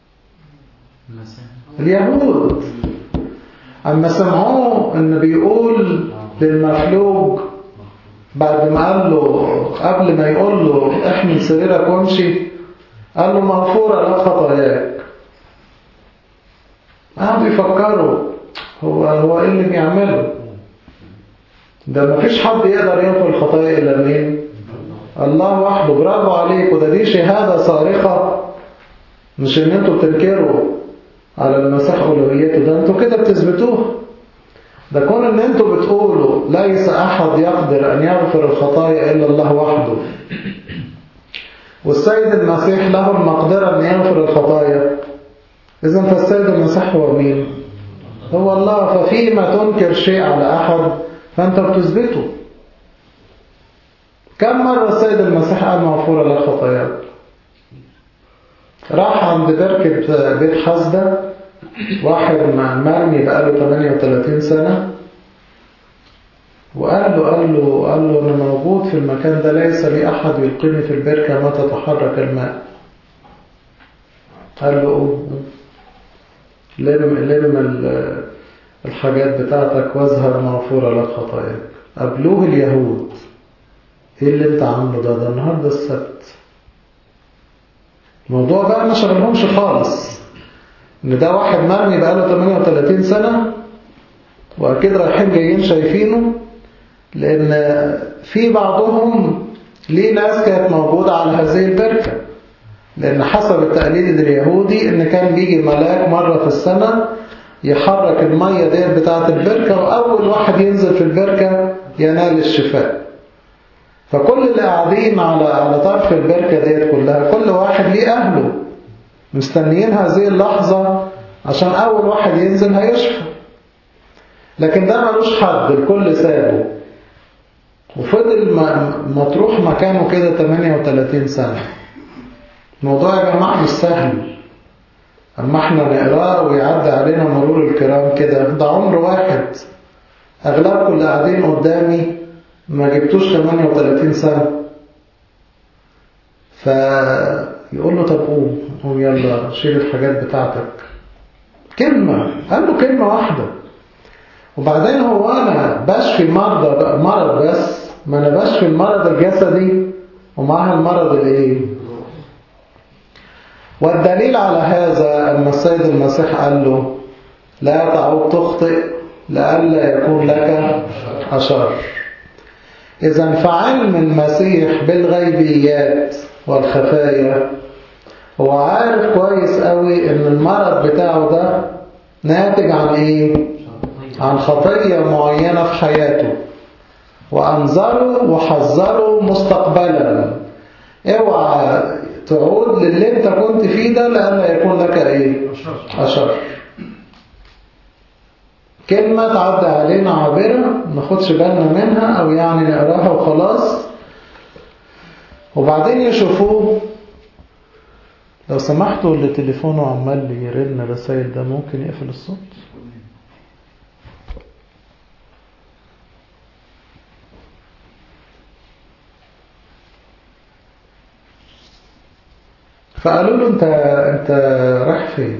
A: اليهود أما سمعوه إن بيقول للمفلوج بعد ما قال له قبل ما يقول له احمل سريرك وامشي قال له مغفورة لك خطاياك قعدوا يفكروا هو هو ايه اللي بيعمله ده ما فيش حد يقدر يغفر الخطايا الا مين الله وحده برافو عليك وده دي شهاده صارخه مش ان انتوا بتنكروا على المسيح أولويته ده انتوا كده بتثبتوها ده كون ان انتوا بتقولوا ليس احد يقدر ان يغفر الخطايا الا الله وحده والسيد المسيح له المقدرة ان يغفر الخطايا اذا فالسيد المسيح هو مين هو الله ففيما تنكر شيء على احد فانت بتثبته كم مرة السيد المسيح قال مغفورة لك خطاياك راح عند بركة بيت حسدة واحد مرمي بقاله 38 سنة وقال له قال له قال له أنا موجود في المكان ده ليس لي أحد يلقيني في البركة ما تتحرك الماء قال له قوم لم لم الحاجات بتاعتك واظهر مغفورة لك خطاياك قبلوه اليهود ايه اللي انت عامله ده ده النهارده السبت الموضوع بقى ما شغلهمش خالص ان ده واحد مرمي بقاله 38 سنة واكيد رايحين جايين شايفينه لان في بعضهم ليه ناس كانت موجودة على هذه البركة لان حسب التقليد اليهودي ان كان بيجي ملاك مرة في السنة يحرك المية ديت بتاعة البركة واول واحد ينزل في البركة ينال الشفاء فكل اللي قاعدين على على طرف البركة ديت كلها كل واحد ليه أهله مستنيين هذه اللحظة عشان أول واحد ينزل هيشفى لكن ده ملوش حد الكل سابه وفضل مطروح مكانه كده 38 سنة الموضوع يا جماعة مش سهل أما احنا نقراه ويعدي علينا مرور الكرام كده ده عمر واحد أغلبكم اللي قاعدين قدامي ما جبتوش 38 سنة فيقول له طب قوم قوم يلا شيل الحاجات بتاعتك كلمة قال له كلمة واحدة وبعدين هو أنا بشفي مرضى مرض بس ما أنا بشفي المرض الجسدي ومعها المرض الإيه والدليل على هذا أن السيد المسيح قال له لا تعود تخطئ لئلا يكون لك أشر إذا فعلم المسيح بالغيبيات والخفايا هو عارف كويس قوي ان المرض بتاعه ده ناتج عن ايه عن خطية معينة في حياته وأنظره وحذره مستقبلا اوعى تعود للي انت كنت فيه ده لألا يكون لك ايه أشر كلمة تعدى علينا عابرة ناخدش بالنا منها أو يعني نقراها وخلاص وبعدين يشوفوه لو سمحتوا اللي تليفونه عمال يرن رسائل ده ممكن يقفل الصوت فقالوا له انت انت رايح فين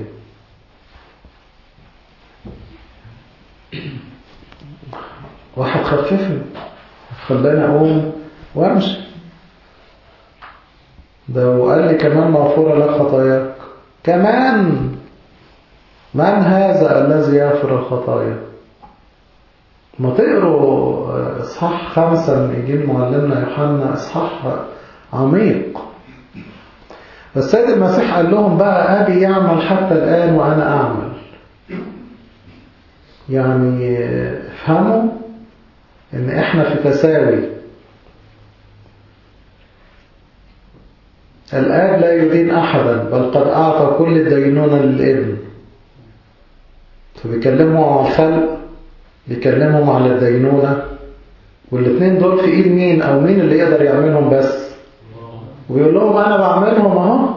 A: واحد خففني خلاني اقوم وامشي ده وقال لي كمان مغفورة لك خطاياك كمان من هذا الذي يغفر الخطايا ما تقروا اصحاح خمسة من إنجيل معلمنا يوحنا اصحاح عميق فالسيد المسيح قال لهم بقى أبي يعمل حتى الآن وأنا أعمل يعني افهموا ان احنا في تساوي الآب لا يدين أحدا بل قد أعطى كل الدينونة للابن فبيكلموا على الخلق بيكلمهم على الدينونة والاثنين دول في ايد مين او مين اللي يقدر يعملهم بس ويقول لهم انا بعملهم اهو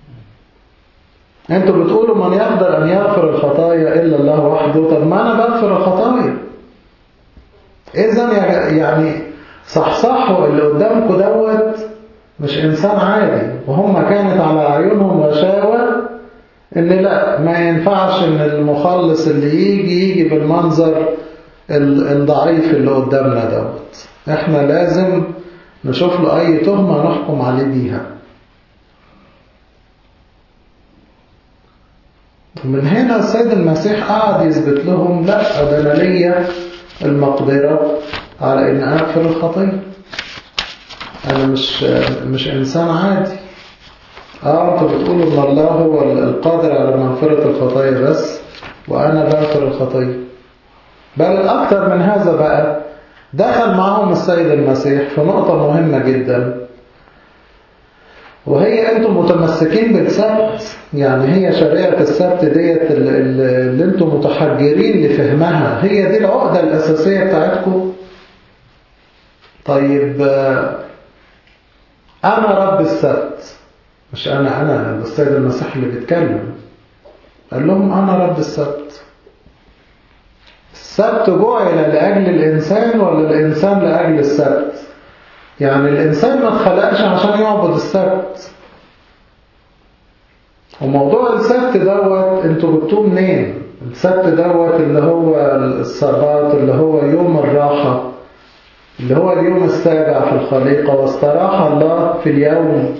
A: انتوا بتقولوا من يقدر ان يغفر الخطايا الا الله وحده طب ما انا بغفر الخطايا اذا يعني صحصحوا اللي قدامكم دوت مش انسان عادي وهم كانت على اعينهم غشاوة ان لا ما ينفعش ان المخلص اللي يجي يجي بالمنظر الضعيف اللي قدامنا دوت احنا لازم نشوف له اي تهمة نحكم عليه بيها ومن هنا السيد المسيح قعد يثبت لهم لا ده انا ليا المقدرة على ان اغفر الخطية انا مش مش انسان عادي اه انتوا بتقولوا ان الله هو القادر على مغفرة الخطايا بس وانا بغفر الخطية بل اكتر من هذا بقى دخل معهم السيد المسيح في نقطة مهمة جدا وهي انتم متمسكين بالسبت يعني هي شريعة السبت ديت اللي, اللي انتم متحجرين لفهمها هي دي العقدة الأساسية بتاعتكم طيب أنا رب السبت مش أنا أنا السيد المسيح اللي بيتكلم قال لهم أنا رب السبت السبت جعل لأجل الإنسان ولا الإنسان لأجل السبت يعني الإنسان ما اتخلقش عشان يعبد السبت وموضوع السبت دوت انتوا جبتوه منين السبت دوت اللي هو السبات اللي هو يوم الراحة اللي هو اليوم السابع في الخليقة واستراح الله في اليوم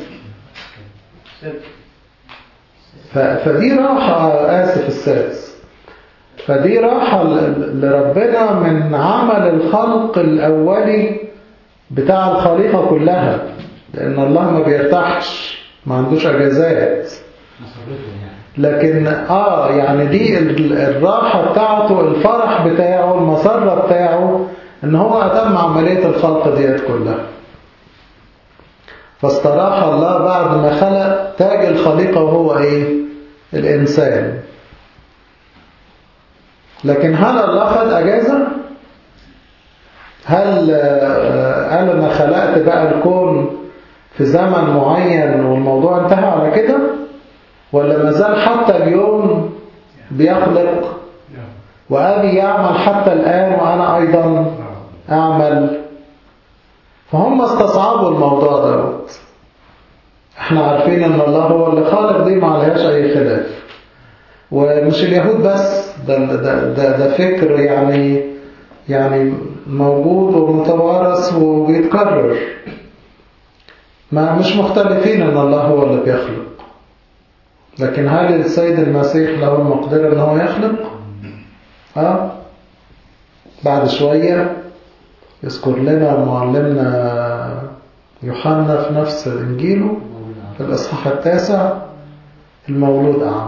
A: فدي راحة آسف السادس فدي راحة لربنا من عمل الخلق الأولي بتاع الخليقة كلها لأن الله ما بيرتاحش ما عندوش أجازات لكن آه يعني دي الراحة بتاعته الفرح بتاعه المسرة بتاعه إن هو أتم عملية الخلق ديت كلها فاستراح الله بعد ما خلق تاج الخليقة وهو إيه الإنسان لكن هل الله خد أجازة؟ هل قال أنا خلقت بقى الكون في زمن معين والموضوع انتهى على كده ولا ما زال حتى اليوم بيخلق وأبي يعمل حتى الآن وأنا أيضا أعمل فهم استصعبوا الموضوع دوت احنا عارفين ان الله هو اللي خالق دي ما عليهاش اي خلاف ومش اليهود بس ده, ده, ده, ده فكر يعني يعني موجود ومتوارث وبيتكرر ما مش مختلفين ان الله هو اللي بيخلق لكن هل السيد المسيح له المقدرة ان هو يخلق ها بعد شوية يذكر لنا معلمنا يوحنا في نفس إنجيله في الإصحاح التاسع المولود أعمى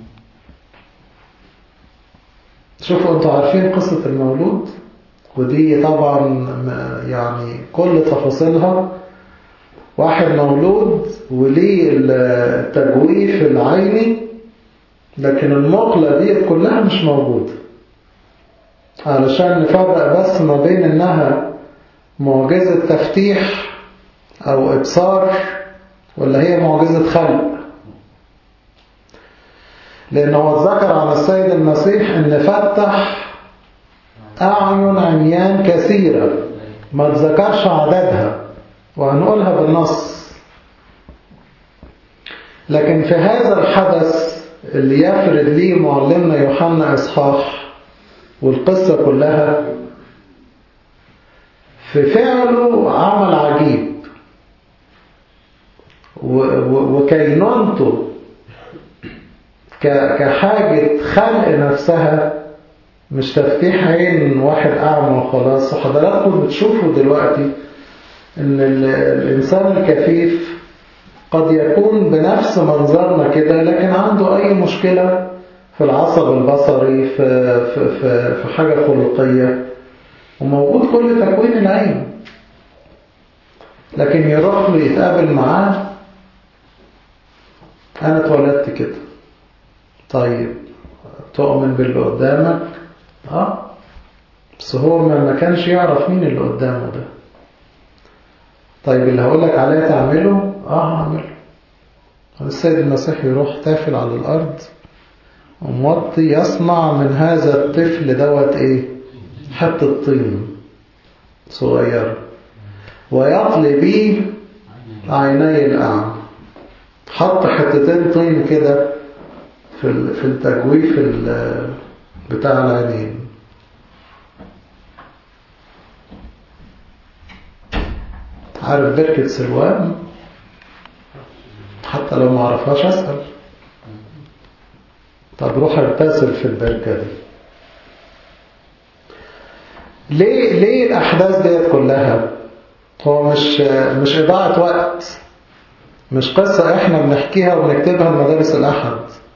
A: شوفوا أنتوا عارفين قصة المولود ودي طبعا يعني كل تفاصيلها واحد مولود وليه التجويف العيني لكن المقلة دي كلها مش موجودة علشان نفرق بس ما بين انها معجزة تفتيح او ابصار ولا هي معجزة خلق لانه اتذكر عن السيد المسيح ان فتح اعين عميان كثيرة ما تذكرش عددها وهنقولها بالنص لكن في هذا الحدث اللي يفرد ليه معلمنا يوحنا إصحاح والقصة كلها في فعله عمل عجيب وكينونته كحاجة خلق نفسها مش تفتيح عين واحد أعمى وخلاص وحضراتكم بتشوفوا دلوقتي ان الانسان الكفيف قد يكون بنفس منظرنا كده لكن عنده اي مشكلة في العصب البصري في, في, في, في حاجة خلقية وموجود كل تكوين العين لكن يروح له يتقابل معاه انا اتولدت كده طيب تؤمن باللي قدامك اه بس هو ما كانش يعرف مين اللي قدامه ده طيب اللي هقول لك عليه تعمله اه هعمله السيد المسيح يروح تافل على الارض وموطي يصنع من هذا الطفل دوت ايه حته طين صغيره ويطلي بيه عيني الاعمى حط حتتين طين كده في في التجويف بتاع العينين عارف بركة سلوان حتى لو ما عرفهاش أسأل طب روح ارتسل في البركة دي ليه ليه الأحداث ديت كلها هو مش مش إضاعة وقت مش قصة إحنا بنحكيها وبنكتبها لمدارس الأحد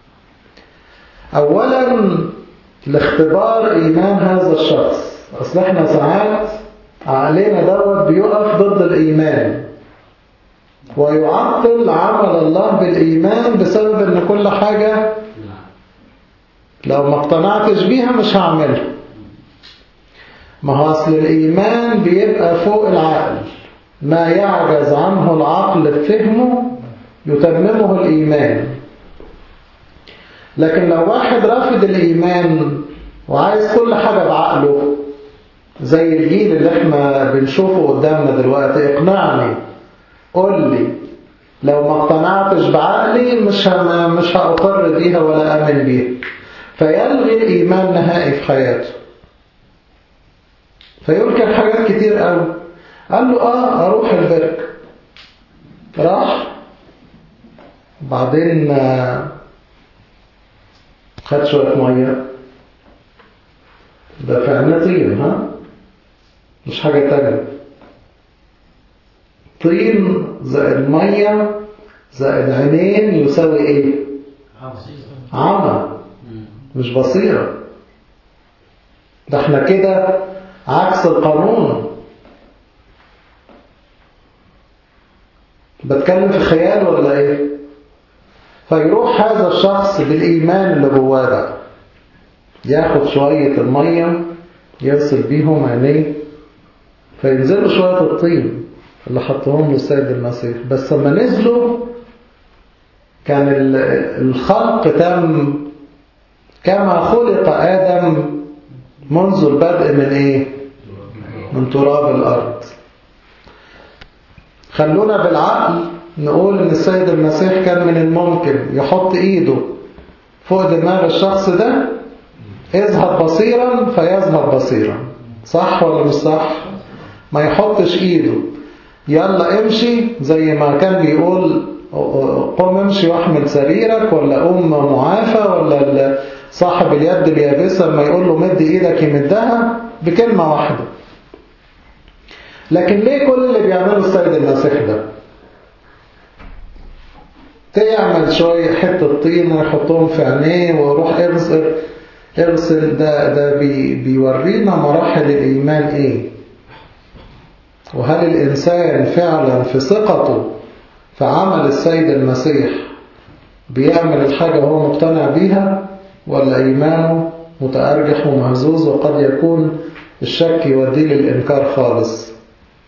A: أولا لاختبار إيمان هذا الشخص أصل إحنا ساعات عقلنا دوت بيقف ضد الإيمان ويعطل عمل الله بالإيمان بسبب إن كل حاجة لو ما اقتنعتش بيها مش هعملها ما هو أصل الإيمان بيبقى فوق العقل ما يعجز عنه العقل بفهمه يتممه الإيمان لكن لو واحد رافض الإيمان وعايز كل حاجة بعقله زي الجيل اللي احنا بنشوفه قدامنا دلوقتي اقنعني قول لي لو ما اقتنعتش بعقلي مش مش هأقر بيها ولا أمن بيها فيلغي الإيمان نهائي في حياته فيمكن حاجات كتير قوي قال له اه اروح البرك راح بعدين خد شوية مية ده فعلا طين ها مش حاجة تانية طين زائد مية زائد عينين يساوي ايه عمى مش بصيرة ده احنا كده عكس القانون بتكلم في خيال ولا ايه فيروح هذا الشخص بالإيمان اللي جواه بقى ياخد شوية المية يغسل بيهم عينيه فينزلوا شوية الطين اللي حطهم له السيد المسيح بس لما نزلوا كان الخلق تم كما خلق آدم منذ البدء من ايه من تراب الأرض خلونا بالعقل نقول ان السيد المسيح كان من الممكن يحط ايده فوق دماغ الشخص ده اذهب بصيرا فيذهب بصيرا صح ولا مش صح ما يحطش ايده يلا امشي زي ما كان بيقول قم امشي واحمل سريرك ولا قوم معافى ولا صاحب اليد اليابسة لما يقول له مد ايدك يمدها بكلمة واحدة لكن ليه كل اللي بيعمله السيد المسيح ده تعمل شوية حتة طين ويحطهم في عينيه ويروح ارسل ارسل ده ده بي بيورينا مراحل الإيمان ايه وهل الإنسان فعلا في ثقته في عمل السيد المسيح بيعمل الحاجة وهو مقتنع بيها ولا إيمانه متأرجح ومهزوز وقد يكون الشك يوديه للإنكار خالص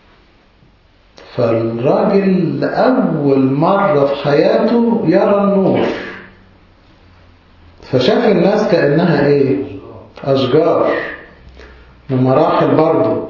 A: فالراجل لأول مرة في حياته يرى النور فشاف الناس كأنها إيه أشجار من مراحل برضه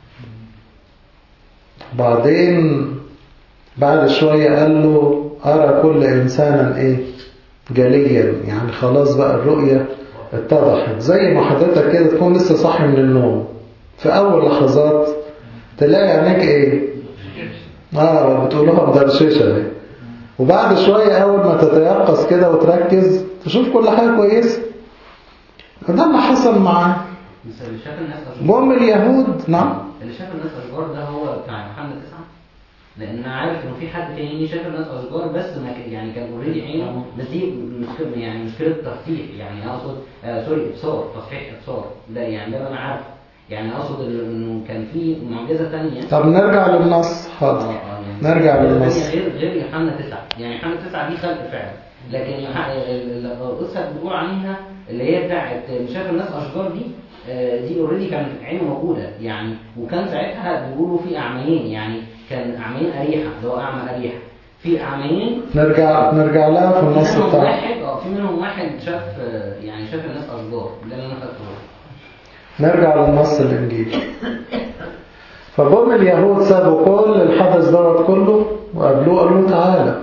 A: بعدين بعد شوية قال له أرى كل إنسانا إيه جليا يعني خلاص بقى الرؤية اتضحت زي ما حضرتك كده تكون لسه صاحي من النوم في أول لحظات تلاقي عينيك إيه آه بتقولها مدرششة دي وبعد شوية أول ما تتيقظ كده وتركز تشوف كل حاجة كويسة وده اللي حصل معاه
B: بس اللي شاف الناس أشجار
A: جم اليهود نعم
B: اللي شاف الناس أشجار ده هو بتاع يوحنا تسعة لأن أنا عارف إنه في حد تاني شاف الناس أشجار بس ما كان يعني كان اوريدي عينه بس دي مشكلة يعني مشكلة تصحيح يعني أقصد آه سوري إبصار تصحيح إبصار ده يعني ده أنا عارف يعني أقصد إنه كان في معجزة تانية
A: طب نرجع للنص حاضر نرجع للنص
B: غير غير يوحنا تسعة يعني يوحنا تسعة دي خلق فعل لكن يوح- القصة اللي بتقول عليها اللي هي بتاعت اللي شاف الناس أشجار دي آه، دي اوريدي كانت عينه موجودة يعني وكان ساعتها بيقولوا في أعميين يعني كان أعميين أريحة اللي هو أعمى أريحة في أعميين
A: نرجع نرجع لها في
B: في
A: النص
B: منهم
A: بتاع
B: واحد اه في منهم واحد شاف آه، يعني شاف الناس أشجار ده اللي أنا فاكره
A: نرجع للنص الإنجيلي فجم اليهود سابوا كل الحدث دوت كله وقابلوه قالوا له تعالى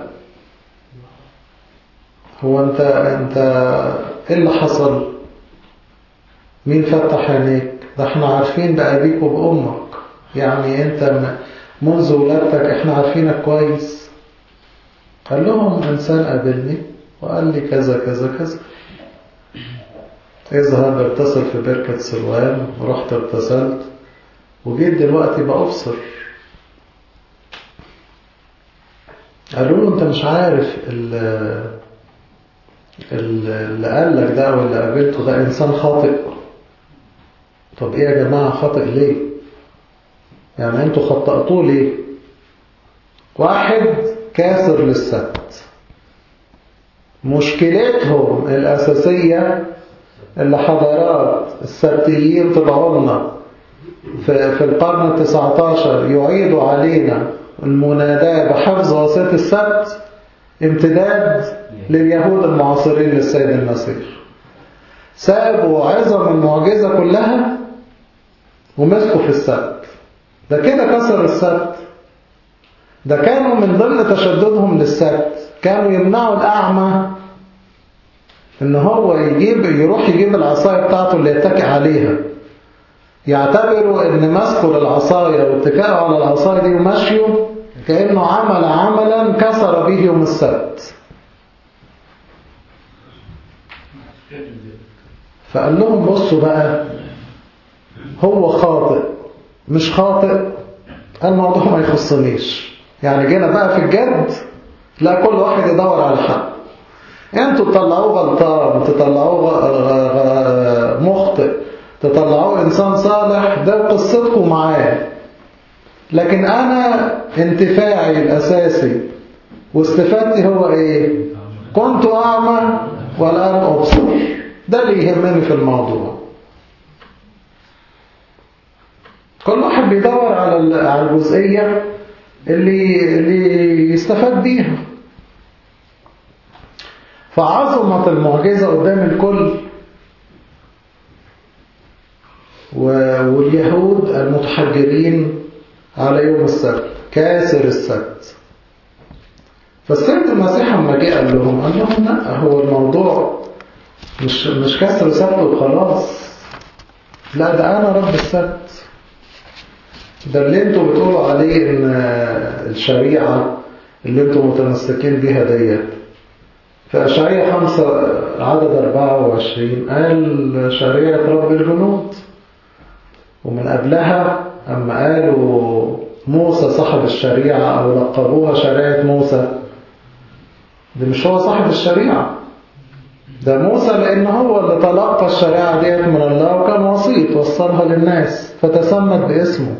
A: هو انت انت ايه اللي حصل مين فتح عينيك ده احنا عارفين بأبيك وبأمك يعني انت م- منذ ولادتك احنا عارفينك كويس قال لهم انسان قابلني وقال لي كذا كذا كذا اذهب اغتسل في بركة سلوان ورحت اغتسلت وجيت دلوقتي بأبصر قالوا له انت مش عارف ال- ال- اللي قال لك ده او اللي قابلته ده انسان خاطئ طب ايه يا جماعة خاطئ ليه يعني انتوا خطأتوه ليه واحد كاسر للسبت مشكلتهم الأساسية اللي حضارات السبتيين طلعوا لنا في, في القرن التسعة عشر يعيدوا علينا المناداة بحفظ وصية السبت امتداد لليهود المعاصرين للسيد المسيح سابوا عظم المعجزة كلها ومسكوا في السبت ده كده كسر السبت ده كانوا من ضمن تشددهم للسبت كانوا يمنعوا الأعمى ان هو يجيب يروح يجيب العصاية بتاعته اللي يتكئ عليها يعتبروا ان مسكه للعصاية واتكاءه على العصاية دي ومشيه كأنه عمل عملا كسر به يوم السبت فقال لهم بصوا بقى هو خاطئ مش خاطئ الموضوع ما يخصنيش يعني جينا بقى في الجد لا كل واحد يدور على الحق انتوا تطلعوه غلطان تطلعوه غ- غ- مخطئ تطلعوه انسان صالح ده قصتكم معاه لكن انا انتفاعي الاساسي واستفادتي هو ايه كنت اعمى والان ابصر ده اللي يهمني في الموضوع كل واحد بيدور على ال- على الجزئيه اللي اللي يستفاد بيها فعظمت المعجزة قدام الكل و- واليهود المتحجرين على يوم السبت كاسر السبت فالسيد المسيح لما جه قال لهم قال لهم لا هو الموضوع مش مش كسر سبت وخلاص لا ده أنا رب السبت ده اللي انتوا بتقولوا عليه ان الشريعة اللي انتوا متمسكين بيها ديت في أشعية خمسة عدد 24 قال شريعة رب الجنود ومن قبلها أما قالوا موسى صاحب الشريعة أو لقبوها شريعة موسى ده مش هو صاحب الشريعة ده موسى لأن هو اللي تلقى الشريعة ديت من الله وكان وسيط وصلها للناس فتسمت باسمه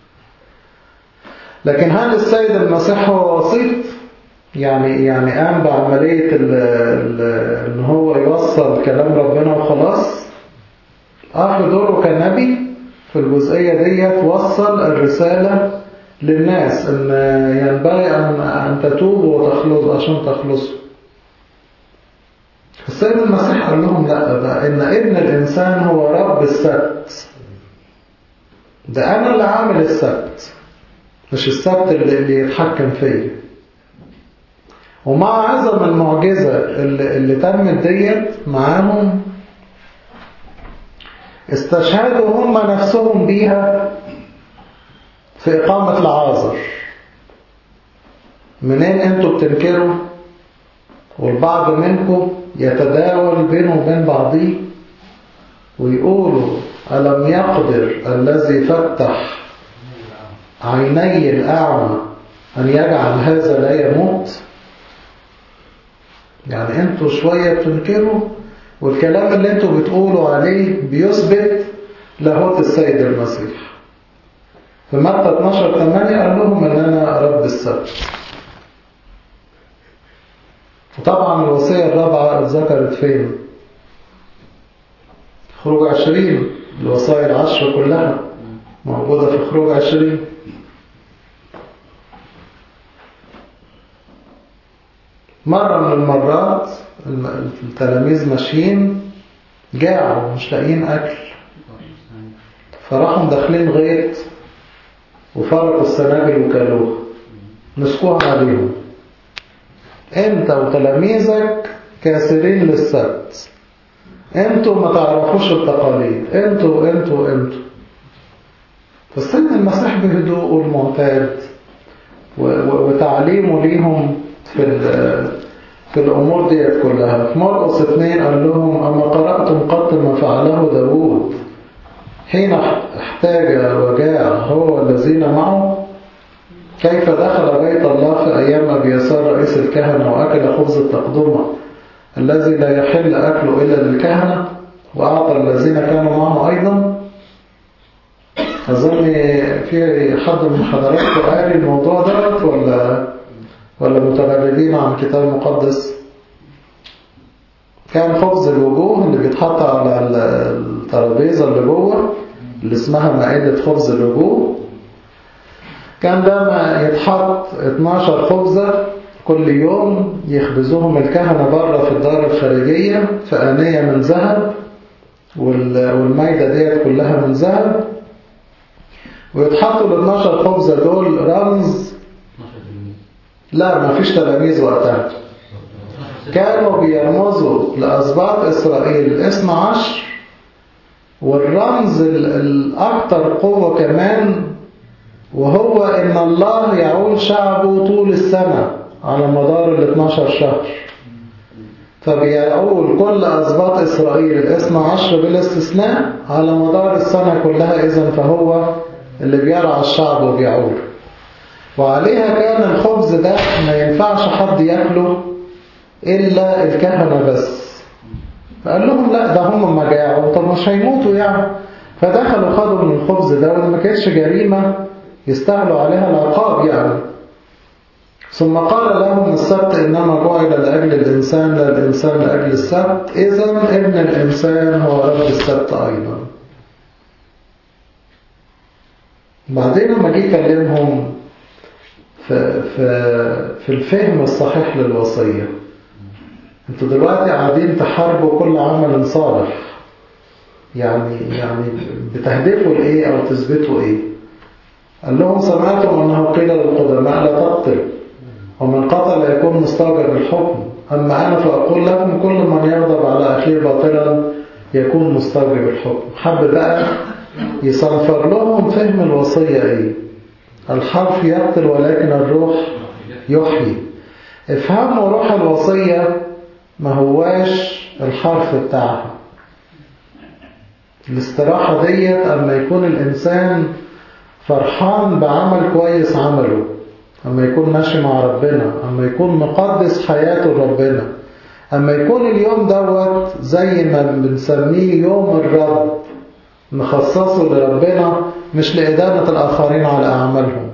A: لكن هل السيد المسيح هو وسيط؟ يعني يعني قام بعملية ال ال ان هو يوصل كلام ربنا وخلاص اه في دوره كنبي في الجزئية ديت وصل الرسالة للناس ان ينبغي ان ان تتوبوا وتخلصوا عشان تخلصوا السيد المسيح قال لهم لا ده ان ابن الانسان هو رب السبت ده انا اللي عامل السبت مش السبت اللي, اللي يتحكم فيه ومع عظم المعجزة اللي, اللي تمت ديت معاهم استشهدوا هم نفسهم بيها في إقامة العازر منين انتوا بتنكروا والبعض منكم يتداول بينه وبين بعضيه ويقولوا ألم يقدر الذي فتح عيني الأعمى أن يجعل هذا لا يموت يعني انتوا شوية بتنكروا والكلام اللي انتوا بتقولوا عليه بيثبت لاهوت السيد المسيح في متى 12 8 قال لهم ان انا رب السبت وطبعا الوصية الرابعة اتذكرت فين خروج عشرين الوصايا العشر كلها موجودة في خروج عشرين مرة من المرات التلاميذ ماشيين جاعوا مش لاقيين أكل فراحوا داخلين غيط وفرقوا السنابل وكلوها مسكوها عليهم انت وتلاميذك كاسرين للسبت انتوا ما تعرفوش التقاليد انتوا انتوا انتوا فالسيد المسيح بهدوءه المعتاد وتعليمه ليهم في في الأمور ديت كلها في مرقس اثنين قال لهم أما قرأتم قط ما فعله داوود حين احتاج وجاع هو والذين معه كيف دخل بيت الله في أيام أبي يسار رئيس الكهنة وأكل خبز التقدمة الذي لا يحل أكله إلا للكهنة وأعطى الذين كانوا معه أيضا أظن في حد من حضراتكم قاري الموضوع دوت ولا ولا متغربين عن الكتاب المقدس كان خبز الوجوه اللي بيتحط على الترابيزة اللي جوه اللي اسمها مائدة خبز الوجوه كان ده ما يتحط 12 خبزة كل يوم يخبزوهم الكهنة بره في الدار الخارجية في آنية من ذهب والمايدة ديت كلها من ذهب ويتحطوا ال 12 خبزة دول رمز لا ما فيش تلاميذ وقتها كانوا بيرمزوا لأسباط إسرائيل الاثنى عشر والرمز الأكثر قوة كمان وهو إن الله يعول شعبه طول السنة على مدار ال 12 شهر فبيعول كل أسباط إسرائيل الاثنى عشر بالاستثناء على مدار السنة كلها إذن فهو اللي بيرعى الشعب وبيعول وعليها كان الخبز ده ما ينفعش حد ياكله إلا الكهنة بس فقال لهم لا ده هم ما جاعوا طب مش هيموتوا يعني فدخلوا خدوا من الخبز ده وما ما كانتش جريمة يستاهلوا عليها العقاب يعني ثم قال لهم السبت إنما جعل لأجل الإنسان لا الإنسان لأجل السبت إذا ابن الإنسان هو رب السبت أيضا بعدين لما جه يكلمهم في, في, في الفهم الصحيح للوصية انتوا دلوقتي قاعدين تحاربوا كل عمل صالح يعني يعني بتهدفوا لإيه أو تثبتوا إيه قال لهم سمعتم أنه قيل للقدماء لا تقتل ومن قتل يكون مستوجب الحكم أما أنا فأقول لكم كل من يغضب على أخيه باطلا يكون مستوجب الحكم حب بقى يصنفر لهم فهم الوصية ايه الحرف يقتل ولكن الروح يحيي افهموا روح الوصية ما هواش الحرف بتاعها الاستراحة ديت أما يكون الإنسان فرحان بعمل كويس عمله أما يكون ماشي مع ربنا أما يكون مقدس حياته لربنا أما يكون اليوم دوت زي ما بنسميه يوم الرب نخصصه لربنا مش لإدانة الآخرين على أعمالهم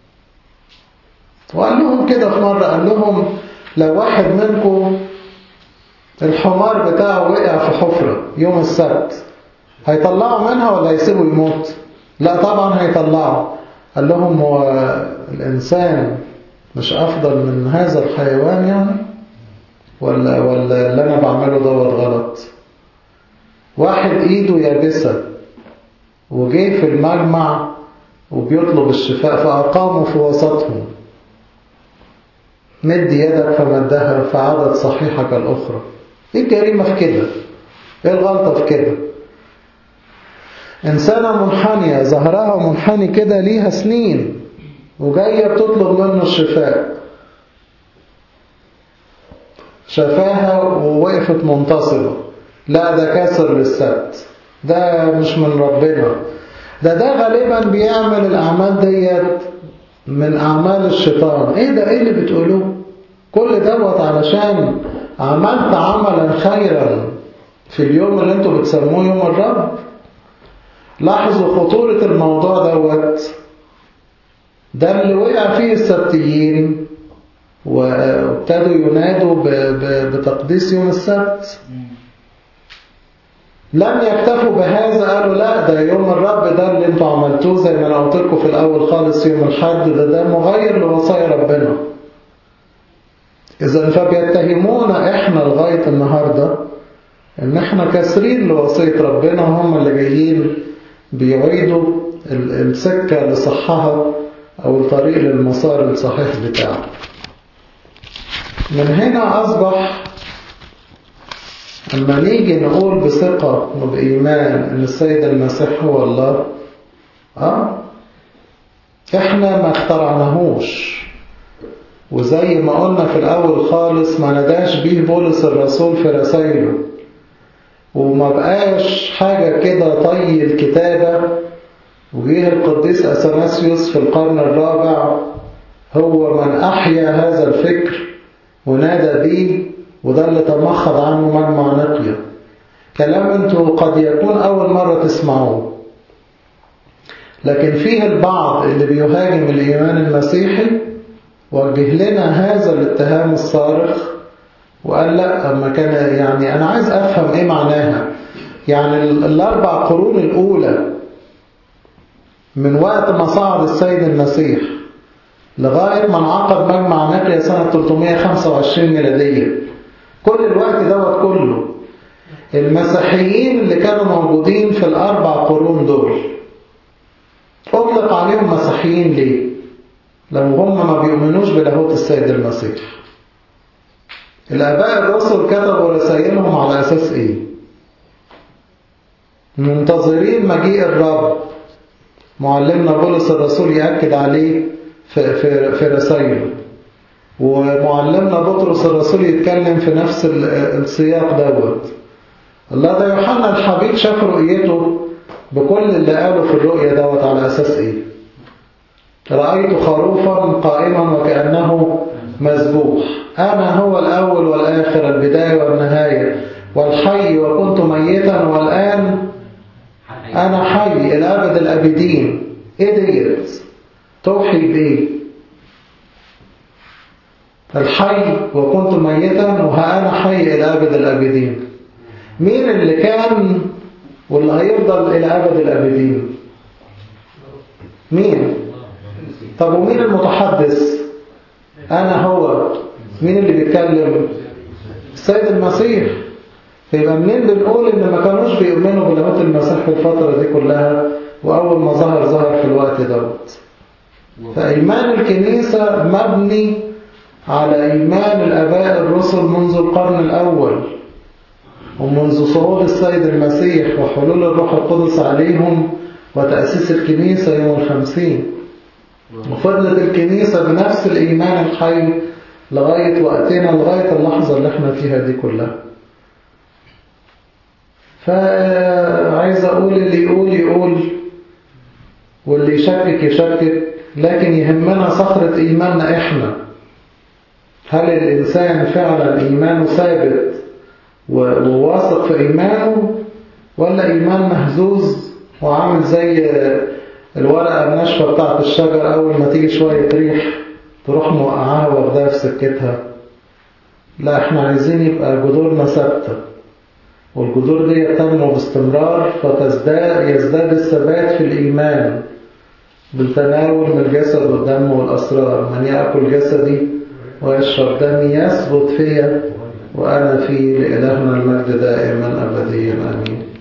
A: وقال لهم كده في مرة قال لهم لو واحد منكم الحمار بتاعه وقع في حفرة يوم السبت هيطلعوا منها ولا هيسيبه يموت لا طبعا هيطلعوا قال لهم هو الإنسان مش أفضل من هذا الحيوان يعني ولا, ولا اللي أنا بعمله دوت غلط واحد إيده يابسة وجه في المجمع وبيطلب الشفاء فأقاموا في وسطهم مد يدك فمدها فعادت صحيحة كالأخرى ايه الجريمة في كده ايه الغلطة في كده إنسانة منحنية ظهرها منحني كده ليها سنين وجاية بتطلب منه الشفاء شفاها ووقفت منتصبة لا ده كسر للسبت ده مش من ربنا ده ده غالبا بيعمل الأعمال ديت من أعمال الشيطان إيه ده إيه اللي بتقولوه كل دوت علشان عملت عملا خيرا في اليوم اللي انتوا بتسموه يوم الرب لاحظوا خطورة الموضوع دوت ده اللي وقع فيه السبتيين وابتدوا ينادوا بتقديس يوم السبت لم يكتفوا بهذا قالوا لا ده يوم الرب ده اللي انتوا عملتوه زي ما انا قلت لكم في الاول خالص يوم الحد ده ده مغير لوصايا ربنا اذا فبيتهمونا احنا لغايه النهارده ان احنا كاسرين لوصيه ربنا وهم اللي جايين بيعيدوا السكه لصحها او الطريق للمسار الصحيح بتاعه من هنا اصبح أما نيجي نقول بثقة وبإيمان أن السيد المسيح هو الله أه؟ إحنا ما اخترعناهوش وزي ما قلنا في الأول خالص ما نداش بيه بولس الرسول في رسائله وما بقاش حاجة كده طي الكتابة وجه القديس أثناسيوس في القرن الرابع هو من أحيا هذا الفكر ونادى به وده اللي تمخض عنه مجمع نقية كلام انتوا قد يكون أول مرة تسمعوه لكن فيه البعض اللي بيهاجم الإيمان المسيحي وجه لنا هذا الاتهام الصارخ وقال لا أما كان يعني أنا عايز أفهم إيه معناها يعني الأربع قرون الأولى من وقت ما صعد السيد المسيح لغاية ما انعقد مجمع نقية سنة 325 ميلادية كل الوقت دوت كله المسيحيين اللي كانوا موجودين في الأربع قرون دول أطلق عليهم مسيحيين ليه؟ لو هم ما بيؤمنوش بلاهوت السيد المسيح الآباء الرسل كتبوا رسائلهم على أساس إيه؟ منتظرين مجيء الرب معلمنا بولس الرسول يأكد عليه في, في, في رسائله ومعلمنا بطرس الرسول يتكلم في نفس السياق دوت الله ده يوحنا الحبيب شاف رؤيته بكل اللي قاله في الرؤية دوت على أساس إيه رأيت خروفا قائما وكأنه مذبوح أنا هو الأول والآخر البداية والنهاية والحي وكنت ميتا والآن أنا حي الأبد الأبدين إيه ديت توحي بإيه الحي وكنت ميتا وها أنا حي إلى أبد الأبدين مين اللي كان واللي هيفضل إلى أبد الأبدين مين طب ومين المتحدث أنا هو مين اللي بيتكلم السيد المسيح فيبقى منين بنقول إن ما كانوش بيؤمنوا بلاهوت المسيح في الفترة دي كلها وأول ما ظهر ظهر في الوقت دوت فإيمان الكنيسة مبني على إيمان الأباء الرسل منذ القرن الأول ومنذ صعود السيد المسيح وحلول الروح القدس عليهم وتأسيس الكنيسة يوم الخمسين وفضلت الكنيسة بنفس الإيمان الحي لغاية وقتنا لغاية اللحظة اللي احنا فيها دي كلها فعايز أقول اللي يقول يقول واللي يشكك يشكك لكن يهمنا صخرة إيماننا إحنا هل الإنسان فعلا إيمانه ثابت وواثق في إيمانه ولا إيمان مهزوز وعامل زي الورقة الناشفة بتاعت الشجر أول ما تيجي شوية ريح تروح موقعاها واخداها في سكتها لا احنا عايزين يبقى جذورنا ثابتة والجذور دي تنمو باستمرار فتزداد يزداد الثبات في الإيمان بالتناول من الجسد والدم والأسرار من يأكل جسدي ويشرب دمي يثبت فيا وأنا فيه لإلهنا المجد دائما أبديا آمين